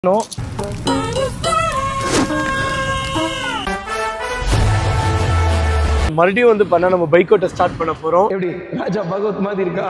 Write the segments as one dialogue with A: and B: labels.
A: No மறுபடியும் வந்து பண்ண நம்ம பைக் ஓட்ட ஸ்டார்ட் பண்ண போறோம் எப்படி ராஜா பகவத் மாதிரி இருக்கா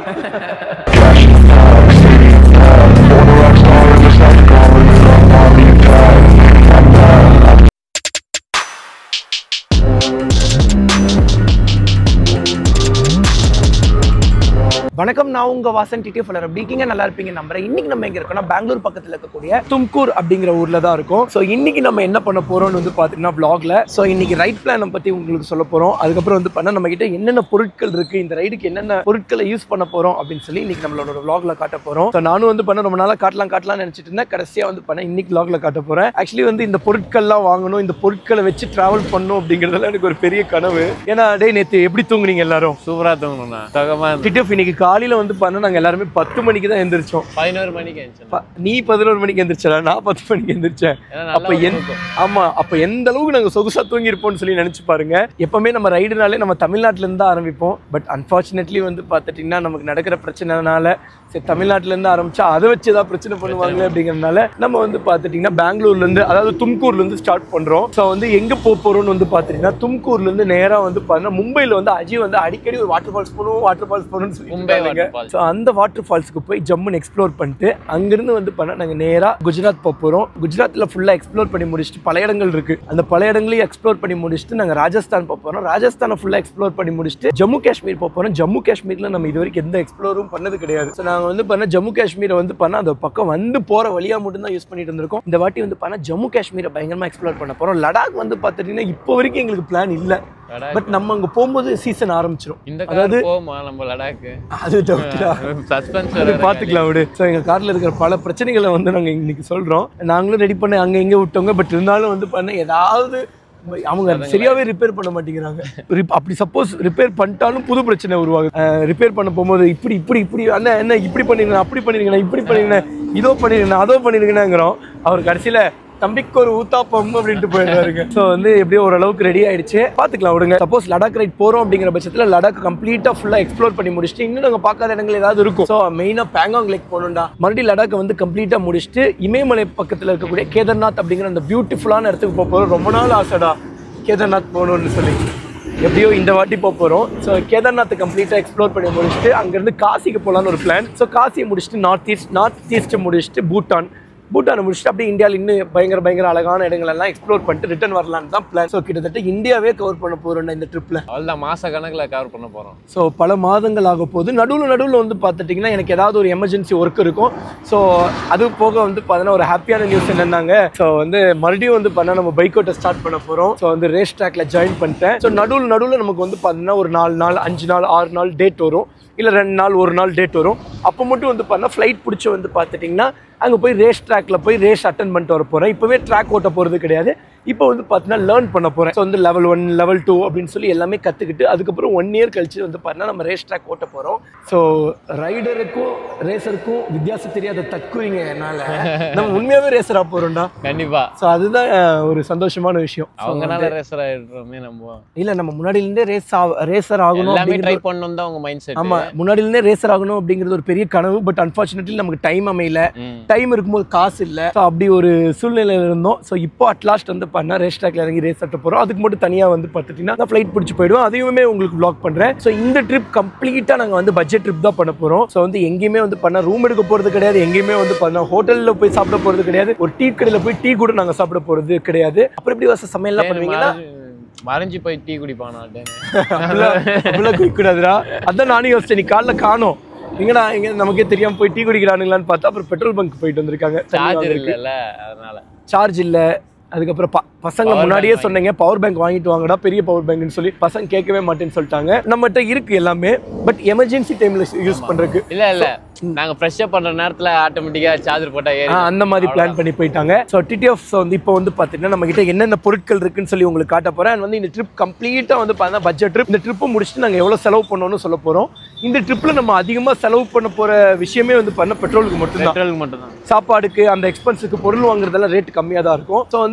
A: வணக்கம் நான் உங்க வாசன் டிடி ஃபலர் அப்படி இருக்கீங்க நல்லா இருப்பீங்க நம்புறேன் இன்னைக்கு நம்ம எங்க இருக்கோம்னா பெங்களூர் பக்கத்துல இருக்கக்கூடிய தும்கூர் அப்படிங்கிற ஊர்ல தான் இருக்கோம் ஸோ இன்னைக்கு நம்ம என்ன பண்ண போறோம்னு வந்து பாத்தீங்கன்னா vlogல ஸோ இன்னைக்கு ரைட் பிளானை பத்தி உங்களுக்கு சொல்ல போறோம் அதுக்கப்புறம் வந்து பண்ண நம்ம கிட்ட என்னென்ன பொருட்கள் இருக்கு இந்த ரைடுக்கு என்னென்ன பொருட்களை யூஸ் பண்ண போறோம் அப்படின்னு சொல்லி இன்னைக்கு நம்மளோட vlogல காட்ட போறோம் ஸோ நானும் வந்து பண்ண ரொம்ப நாளா காட்டலாம் காட்டலாம்னு நினைச்சிட்டு இருந்தேன் கடைசியா வந்து பண்ண இன்னைக்கு vlogல காட்ட போறேன் ஆக்சுவலி வந்து இந்த பொருட்கள்லாம் வாங்கணும் இந்த பொருட்களை வச்சு டிராவல் பண்ணணும் அப்படிங்கிறதுல எனக்கு ஒரு பெரிய கனவு ஏன்னா டேய் நேத்து எப்படி தூங்குனீங்க எல்லாரும்
B: சூப்பரா தூங்கணும்ண்ணா சுகமா இருந்துச்சு.
A: டிட்டப் இன்னைக்கு காலையில வந்து பண்ண நாங்க எல்லாருமே பத்து மணிக்கு தான் எந்திரிச்சோம்
B: பதினோரு மணிக்கு எழுந்துச்சு
A: ப- நீ பதினோரு மணிக்கு எந்திரிச்சல நான் பத்து மணிக்கு எந்திரிச்சேன்
B: ஏன்னா
A: அப்ப
B: நல்லா
A: என்
B: தூக்கம்.
A: ஆமா அப்ப எந்த அளவுக்கு நாங்க சொகுசா தூங்கி இருப்போம்னு சொல்லி நினைச்சு பாருங்க எப்பவுமே நம்ம ரைடுனாலே நம்ம தமிழ்நாட்டுல இருந்து தான் ஆரம்பிப்போம் பட் அன்பார்ச்சுனேட்லி வந்து பாத்துட்டீங்கன்னா நமக்கு நடக்கிற பிரச்சனைனால சரி தமிழ்நாட்டுல இருந்து ஆரம்பிச்சா அதை வச்சு ஏதாவது பிரச்சனை பண்ணுவாங்களே அப்படிங்கறதுனால நம்ம வந்து பாத்துட்டீங்கன்னா பெங்களூர்ல இருந்து அதாவது தும்கூர்ல இருந்து ஸ்டார்ட் பண்றோம் ஸோ வந்து எங்க போக போறோம்னு வந்து பாத்துட்டீங்கன்னா தும்கூர்ல இருந்து நேரா வந்து பாத்தீங்கன்னா மும்பைல வந்து அஜய் வந்து அடிக்கடி ஒரு வாட்டர் ஃபால்ஸ் போகணும் வாட்டர் ஃபால்ஸ் போகணும்னு சொல்லி
B: மும்பை water falls.
A: ஸோ அந்த வாட்டர் ஃபால்ஸ்க்கு போய் ஜம்முன்னு எக்ஸ்ப்ளோர் பண்ணிட்டு அங்கிருந்து வந்து பண்ண நாங்கள் நேராக குஜராத் போக போகிறோம் குஜராத்தில் ஃபுல்லாக எக்ஸ்ப்ளோர் பண்ணி முடிச்சுட்டு பல இடங்கள் இருக்கு அந்த பல இடங்களையும் எக்ஸ்ப்ளோர் பண்ணி முடிச்சுட்டு நாங்கள் ராஜஸ்தான் போக போகிறோம் ராஜஸ்தானை ஃபுல்லாக எக்ஸ்ப்ளோர் பண்ணி முடிச்சுட்டு ஜம்மு காஷ்மீர் போக போகிறோம் ஜம்மு காஷ்மீரில் நம்ம இது வரைக்கும் எந்த எக்ஸ்ப்ளோரும் பண்ணது கிடையாது ஸோ நாங்கள் வந்து பண்ண ஜம்மு காஷ்மீரை வந்து பண்ண அந்த பக்கம் வந்து போகிற வழியாக மட்டும் தான் யூஸ் பண்ணிட்டு இருந்திருக்கோம் இந்த வாட்டி வந்து பண்ண ஜம்மு காஷ்மீரை பயங்கரமாக எக்ஸ்ப்ளோர் பண்ண போகிறோம் லடாக் வந்து பார்த்துட்டீங்கன்னா இப்போ வரைக்கும் எங்களுக்கு பிளான் இல்லை
B: லடாக்.
A: பட் நம்ம அங்கே போகும்போது சீசன் ஆரம்பிச்சிடும்
B: இந்த கார் போகுமா நம்ம லடாக்கு
A: அது டவுட்டா
B: சஸ்பென்ஸ்
A: அது பார்த்துக்கலாம் விடு ஸோ எங்கள் காரில் இருக்கிற பல பிரச்சனைகளை வந்து நாங்கள் இன்னைக்கு சொல்கிறோம் நாங்களும் ரெடி பண்ண அங்கே இங்கே விட்டோங்க பட் இருந்தாலும் வந்து பண்ண ஏதாவது அவங்க சரியாவே ரிப்பேர் பண்ண மாட்டேங்கிறாங்க Rep- அப்படி சப்போஸ் ரிப்பேர் பண்ணிட்டாலும் புது பிரச்சனை உருவாகுது ரிப்பேர் பண்ண போகும்போது இப்படி இப்படி இப்படி அண்ணா என்ன இப்படி பண்ணிருங்க அப்படி பண்ணிருங்க இப்படி பண்ணிருங்க இதோ பண்ணிருங்க அதோ பண்ணிருங்கன்னாங்கிறோம் அவர் கடைசியில் தம்பிக்கு ஒரு ஊத்தாப்பம் அப்படின்ட்டு போயிடுறாருங்க ஸோ வந்து எப்படியோ ஓரளவுக்கு ரெடி ஆயிடுச்சு பார்த்துக்கலாம் விடுங்க சப்போஸ் லடாக் ரைட் போகிறோம் அப்படிங்கிற பட்சத்தில் லடாக் கம்ப்ளீட்டாக ஃபுல்லாக எக்ஸ்ப்ளோர் பண்ணி முடிச்சுட்டு இன்னும் நாங்கள் பார்க்காத இடங்கள் ஏதாவது இருக்கும் ஸோ மெயினாக பேங்காங் லேக் போகணும்டா மறுபடியும் லடாக்கை வந்து கம்ப்ளீட்டாக முடிச்சுட்டு இமயமலை பக்கத்தில் இருக்கக்கூடிய கேதார்நாத் அப்படிங்கிற அந்த பியூட்டிஃபுல்லான இடத்துக்கு போக போகிறோம் ரொம்ப நாள் ஆசைடா கேதார்நாத் போகணும்னு சொல்லி எப்படியோ இந்த வாட்டி போக போகிறோம் ஸோ கேதார்நாத் கம்ப்ளீட்டாக எக்ஸ்ப்ளோர் பண்ணி முடிச்சுட்டு அங்கேருந்து காசிக்கு போகலான்னு ஒரு பிளான் ஸோ காசியை முடிச்சுட்டு நார்த் ஈஸ்ட் நார்த் ஈஸ்ட் முடிச்சுட்டு பூட்டான் பூட்டானை முடிச்சுட்டு அப்படியே இந்தியாவில் இன்னும் பயங்கர பயங்கர அழகான இடங்கள் எல்லாம் எக்ஸ்ப்ளோர் பண்ணிட்டு ரிட்டர்ன் வரலான்னு தான் பிளான் ஸோ கிட்டத்தட்ட இந்தியாவே கவர் பண்ண போகிறோம் இந்த ட்ரிப்பில்
B: அவ்வளோதான் மாச கணக்குல கவர் பண்ண போறோம்
A: ஸோ பல மாதங்கள் ஆக போகுது நடுவில் நடுவில் வந்து பார்த்துட்டிங்கன்னா எனக்கு ஏதாவது ஒரு எமர்ஜென்சி ஒர்க் இருக்கும் ஸோ அது போக வந்து பார்த்தீங்கன்னா ஒரு ஹாப்பியான நியூஸ் என்னன்னாங்க ஸோ வந்து மறுபடியும் வந்து பண்ண நம்ம பைக் ஓட்ட ஸ்டார்ட் பண்ண போகிறோம் ஸோ வந்து ரேஸ் ட்ராக்ல ஜாயின் பண்ணிட்டேன் ஸோ நடுவில் நடுவில் நமக்கு வந்து பார்த்தீங்கன்னா ஒரு நாலு நாள் அஞ்சு நாள் ஆறு நாள் டேட் வரும் இல்லை ரெண்டு நாள் ஒரு நாள் டேட் வரும் அப்போ மட்டும் வந்து பார்த்தா ஃப்ளைட் பிடிச்சி வந்து பார்த்துட்டிங்கன்னா அங்கே போய் ரேஸ் ட்ராக்ல போய் ரேஸ் அட்டன் பண்ணிட்டு வர போகிறேன் இப்போவே ட்ராக் ஓட்ட போகிறது கிடையாது இப்போ வந்து பார்த்தீங்கன்னா லேர்ன் பண்ண போகிறேன் ஸோ வந்து லெவல் ஒன் லெவல் டூ அப்படின்னு சொல்லி எல்லாமே கற்றுக்கிட்டு அதுக்கப்புறம்ஒன் இயர் கழிச்சு வந்து பார்த்தீங்கன்னா நம்ம ரேஸ் ட்ராக் ஓட்ட போகிறோம் ஸோ ரைடருக்கும் ரேசருக்கும் வித்தியாசம் தெரியாத தக்குறீங்க என்னால் நம்ம உண்மையாகவே ரேசராக போகிறோம்டா
B: கண்டிப்பா
A: ஸோ அதுதான் அஹ், ஒரு சந்தோஷமான விஷயம்
B: அவங்கனால ரேசர் ஆயிடுறோமே நம்ம
A: இல்லை நம்ம முன்னாடியிலேருந்தே ரேஸ் ரேசர் ஆகணும்
B: எல்லாமே ட்ரை
A: அப்படிங்கிறது
B: பண்ணணும் தான் உங்க மைண்ட் செட்
A: ஆமா முன்னாடியிலேருந்தே ரேசர் ஆகணும் அப்படிங்கிறது ஒரு பெரிய கனவு பட் அன்ஃபார்ச்சுனேட்லி நமக்கு டைம் அமையல டைம் இருக்கும்போது காசு இல்லை ஸோ அப்படி ஒரு சூழ்நிலையில இருந்தோம் ஸோ இப்போ அட்லாஸ்ட் வந்து பண்ண ரேஸ் ட்ராக்ல இறங்கி ரேஸ் ஆட்ட போகிறோம் அதுக்கு மட்டும் தனியாக வந்து பார்த்துட்டிங்கன்னா நான் ஃப்ளைட் பிடிச்சி போயிடுவோம் அதையுமே உங்களுக்கு ப்ளாக் பண்ணுறேன் ஸோ இந்த ட்ரிப் கம்ப்ளீட்டாக நாங்கள் வந்து பட்ஜெட் ட்ரிப் தான் பண்ண போகிறோம் ஸோ வந்து எங்கேயுமே வந்து பண்ண ரூம் எடுக்க போகிறது கிடையாது எங்கேயுமே வந்து பண்ண ஹோட்டலில் போய் சாப்பிட போகிறது கிடையாது ஒரு டீ கடையில் போய் டீ கூட நாங்கள் சாப்பிட போகிறது கிடையாது அப்புறம் எப்படி வச சமையல்லாம் பண்ணுவீங்கன்னா
B: மறைஞ்சு போய் டீ குடிப்பானா
A: அப்படிலாம் அப்படிலாம் குடிக்கக்கூடாதுடா அதான் நானும் யோசிச்சேன் நீ காலைல காணோம் எங்கடா எங்க நமக்கே தெரியாம போய் டீ குடிக்கிறானுங்களான்னு பார்த்தா அப்புறம் பெட்ரோல் பங்க் போயிட்டு வந்திருக்காங்க
B: சார்ஜர் இல்லைல்ல அதனால
A: சார்ஜ் இல்ல அதுக்கப்புறம் ப- பசங்க
B: Power
A: முன்னாடியே
B: bank
A: சொன்னீங்க பவர் பேங்க் வாங்கிட்டு வாங்கடா பெரிய பவர் பேங்க்னு சொல்லி பசங்க கேட்கவே மாட்டேன்னு சொல்லிட்டாங்க நம்மகிட்ட இருக்கு எல்லாமே பட் எமர்ஜென்சி டைம்ல யூஸ் பண்றதுக்கு
B: இல்ல இல்ல நாங்க ஃப்ரெஷ் அப் பண்ற நேரத்துல ஆட்டோமேட்டிக்கா சார்ஜர் போட்டா ஏறி
A: ஆ, அந்த மாதிரி பிளான் பண்ணி போயிட்டாங்க ஸோ டிடிஎஃப் வந்து இப்போ வந்து பார்த்தீங்கன்னா நம்ம கிட்ட என்னென்ன பொருட்கள் இருக்குன்னு சொல்லி உங்களுக்கு காட்ட போறேன் And வந்து இந்த ட்ரிப் கம்ப்ளீட்டாக வந்து பார்த்தீங்கன்னா பட்ஜெட் ட்ரிப் இந்த ட்ரிப்பை முடிச்சுட்டு நாங்கள் எவ்வளோ செலவு பண்ணணும்னு சொல்ல போகிறோம் இந்த ட்ரிப்பில் நம்ம அதிகமாக செலவு பண்ண போகிற விஷயமே வந்து பண்ண பெட்ரோலுக்கு மட்டும்தான்
B: பெட்ரோலுக்கு மட்டும் தான்
A: சாப்பாடுக்கு அந்த எக்ஸ்பென்ஸுக்கு பொருள் வாங்குறதெல்லாம் ரேட் கம்மியாக தான் இருக்கும் ஸோ வந்து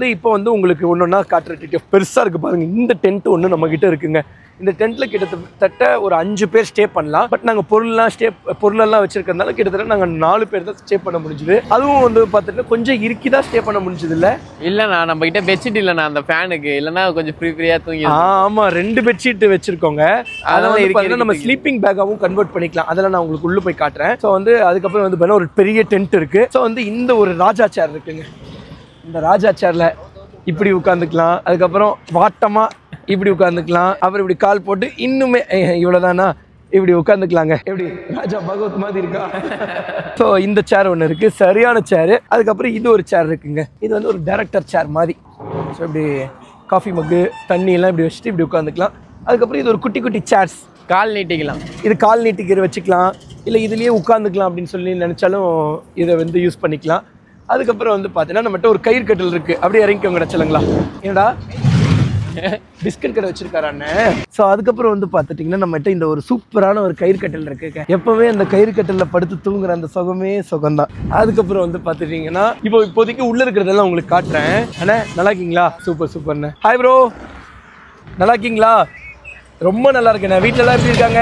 A: இப்போ வந்து உங்களுக்கு ஒன்று ஒன்றா காட்டுற டிடிஎஃப் பெருசாக இருக்குது பாருங்க இந்த டென்ட் ஒன்று நம்ம கிட்ட இருக்குங்க இந்த டென்ட்ல கிட்டத்தட்ட ஒரு அஞ்சு பேர் ஸ்டே பண்ணலாம் பட் நாங்கள் பொருள்லாம் ஸ்டே பொருளெல்லாம் வச்சிருக்கிறதுனால கிட்டத்தட்ட நாங்கள் நாலு பேர் தான் ஸ்டே பண்ண முடிஞ்சுது அதுவும் வந்து பார்த்துட்டு கொஞ்சம் இறுக்கி தான் ஸ்டே பண்ண முடிஞ்சது இல்லை
B: இல்லண்ணா நம்ம கிட்ட பெட்ஷீட் இல்லண்ணா அந்த ஃபேனுக்கு இல்லைன்னா கொஞ்சம் ஃப்ரீ ஃப்ரீயா தூங்கி
A: ஆமா ரெண்டு பெட்ஷீட் வச்சிருக்கோங்க அதை
B: அதெல்லாம்
A: வந்து
B: இருக்கு,
A: பாத்தீங்கன்னா நம்ம
B: இருக்கு.
A: ஸ்லீப்பிங் பேக்காவும் கன்வெர்ட் பண்ணிக்கலாம் அதெல்லாம் நான் உங்களுக்கு உள்ள போய் காட்டுறேன் ஸோ வந்து அதுக்கப்புறம் வந்து பாத்தீங்கன்னா ஒரு பெரிய டென்ட் இருக்கு ஸோ வந்து இந்த ஒரு ராஜா சேர் இருக்குங்க இந்த ராஜா சேர்ல இப்படி உட்காந்துக்கலாம் அதுக்கப்புறம் வாட்டமா இப்படி உட்காந்துக்கலாம் அப்புறம் இப்படி கால் போட்டு இன்னுமே ஏய், இவ்வளவுதானா இப்படி உட்காந்துக்கலாங்க எப்படி ராஜா பகவத் மாதிரி இருக்கா ஸோ இந்த சேர் ஒன்று இருக்கு சரியான சேரு அதுக்கப்புறம் இது ஒரு சேர் இருக்குங்க இது வந்து ஒரு டேரக்டர் சேர் மாதிரி ஸோ இப்படி காஃபி மக்கு தண்ணி எல்லாம் இப்படி வச்சுட்டு இப்படி உட்காந்துக்கலாம் அதுக்கப்புறம் இது ஒரு குட்டி குட்டி சேர்ஸ்
B: கால் நீட்டிக்கலாம்
A: இது கால் நீட்டிக்கிற வச்சுக்கலாம் இல்லை இதுலேயே உட்காந்துக்கலாம் அப்படின்னு சொல்லி நினச்சாலும் இதை வந்து யூஸ் பண்ணிக்கலாம் அதுக்கப்புறம் வந்து பார்த்தீங்கன்னா நம்மகிட்ட ஒரு கயிறு கட்டில் இருக்கு அப்படியே இறங்கிக்கோங்க கிடச்சலுங்களா என்னடா பிஸ்கட் கடை வச்சிருக்காரு அண்ணன் ஸோ அதுக்கப்புறம் வந்து பார்த்துட்டிங்கன்னா நம்மகிட்ட இந்த ஒரு சூப்பரான ஒரு கயிறு கட்டில் இருக்குங்க எப்பவுமே அந்த கயிறு கட்டிலில் படுத்து தூங்குற அந்த சுகமே சுகம்தான் அதுக்கப்புறம் வந்து பார்த்துட்டிங்கன்னா இப்போ இப்போதைக்கு உள்ள இருக்கிறதெல்லாம் உங்களுக்கு காட்டுறேன் அண்ணே நல்லா இருக்கீங்களா சூப்பர் சூப்பர்ண்ணே ஹாய் ப்ரோ நல்லா இருக்கீங்களா ரொம்ப நல்லா இருக்கேண்ணே வீட்டில் எல்லாம் எப்படி இருக்காங்க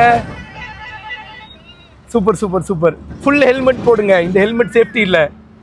A: super super super full helmet போடுங்க இந்த ஹெல்மெட் சேஃப்டி இல்லை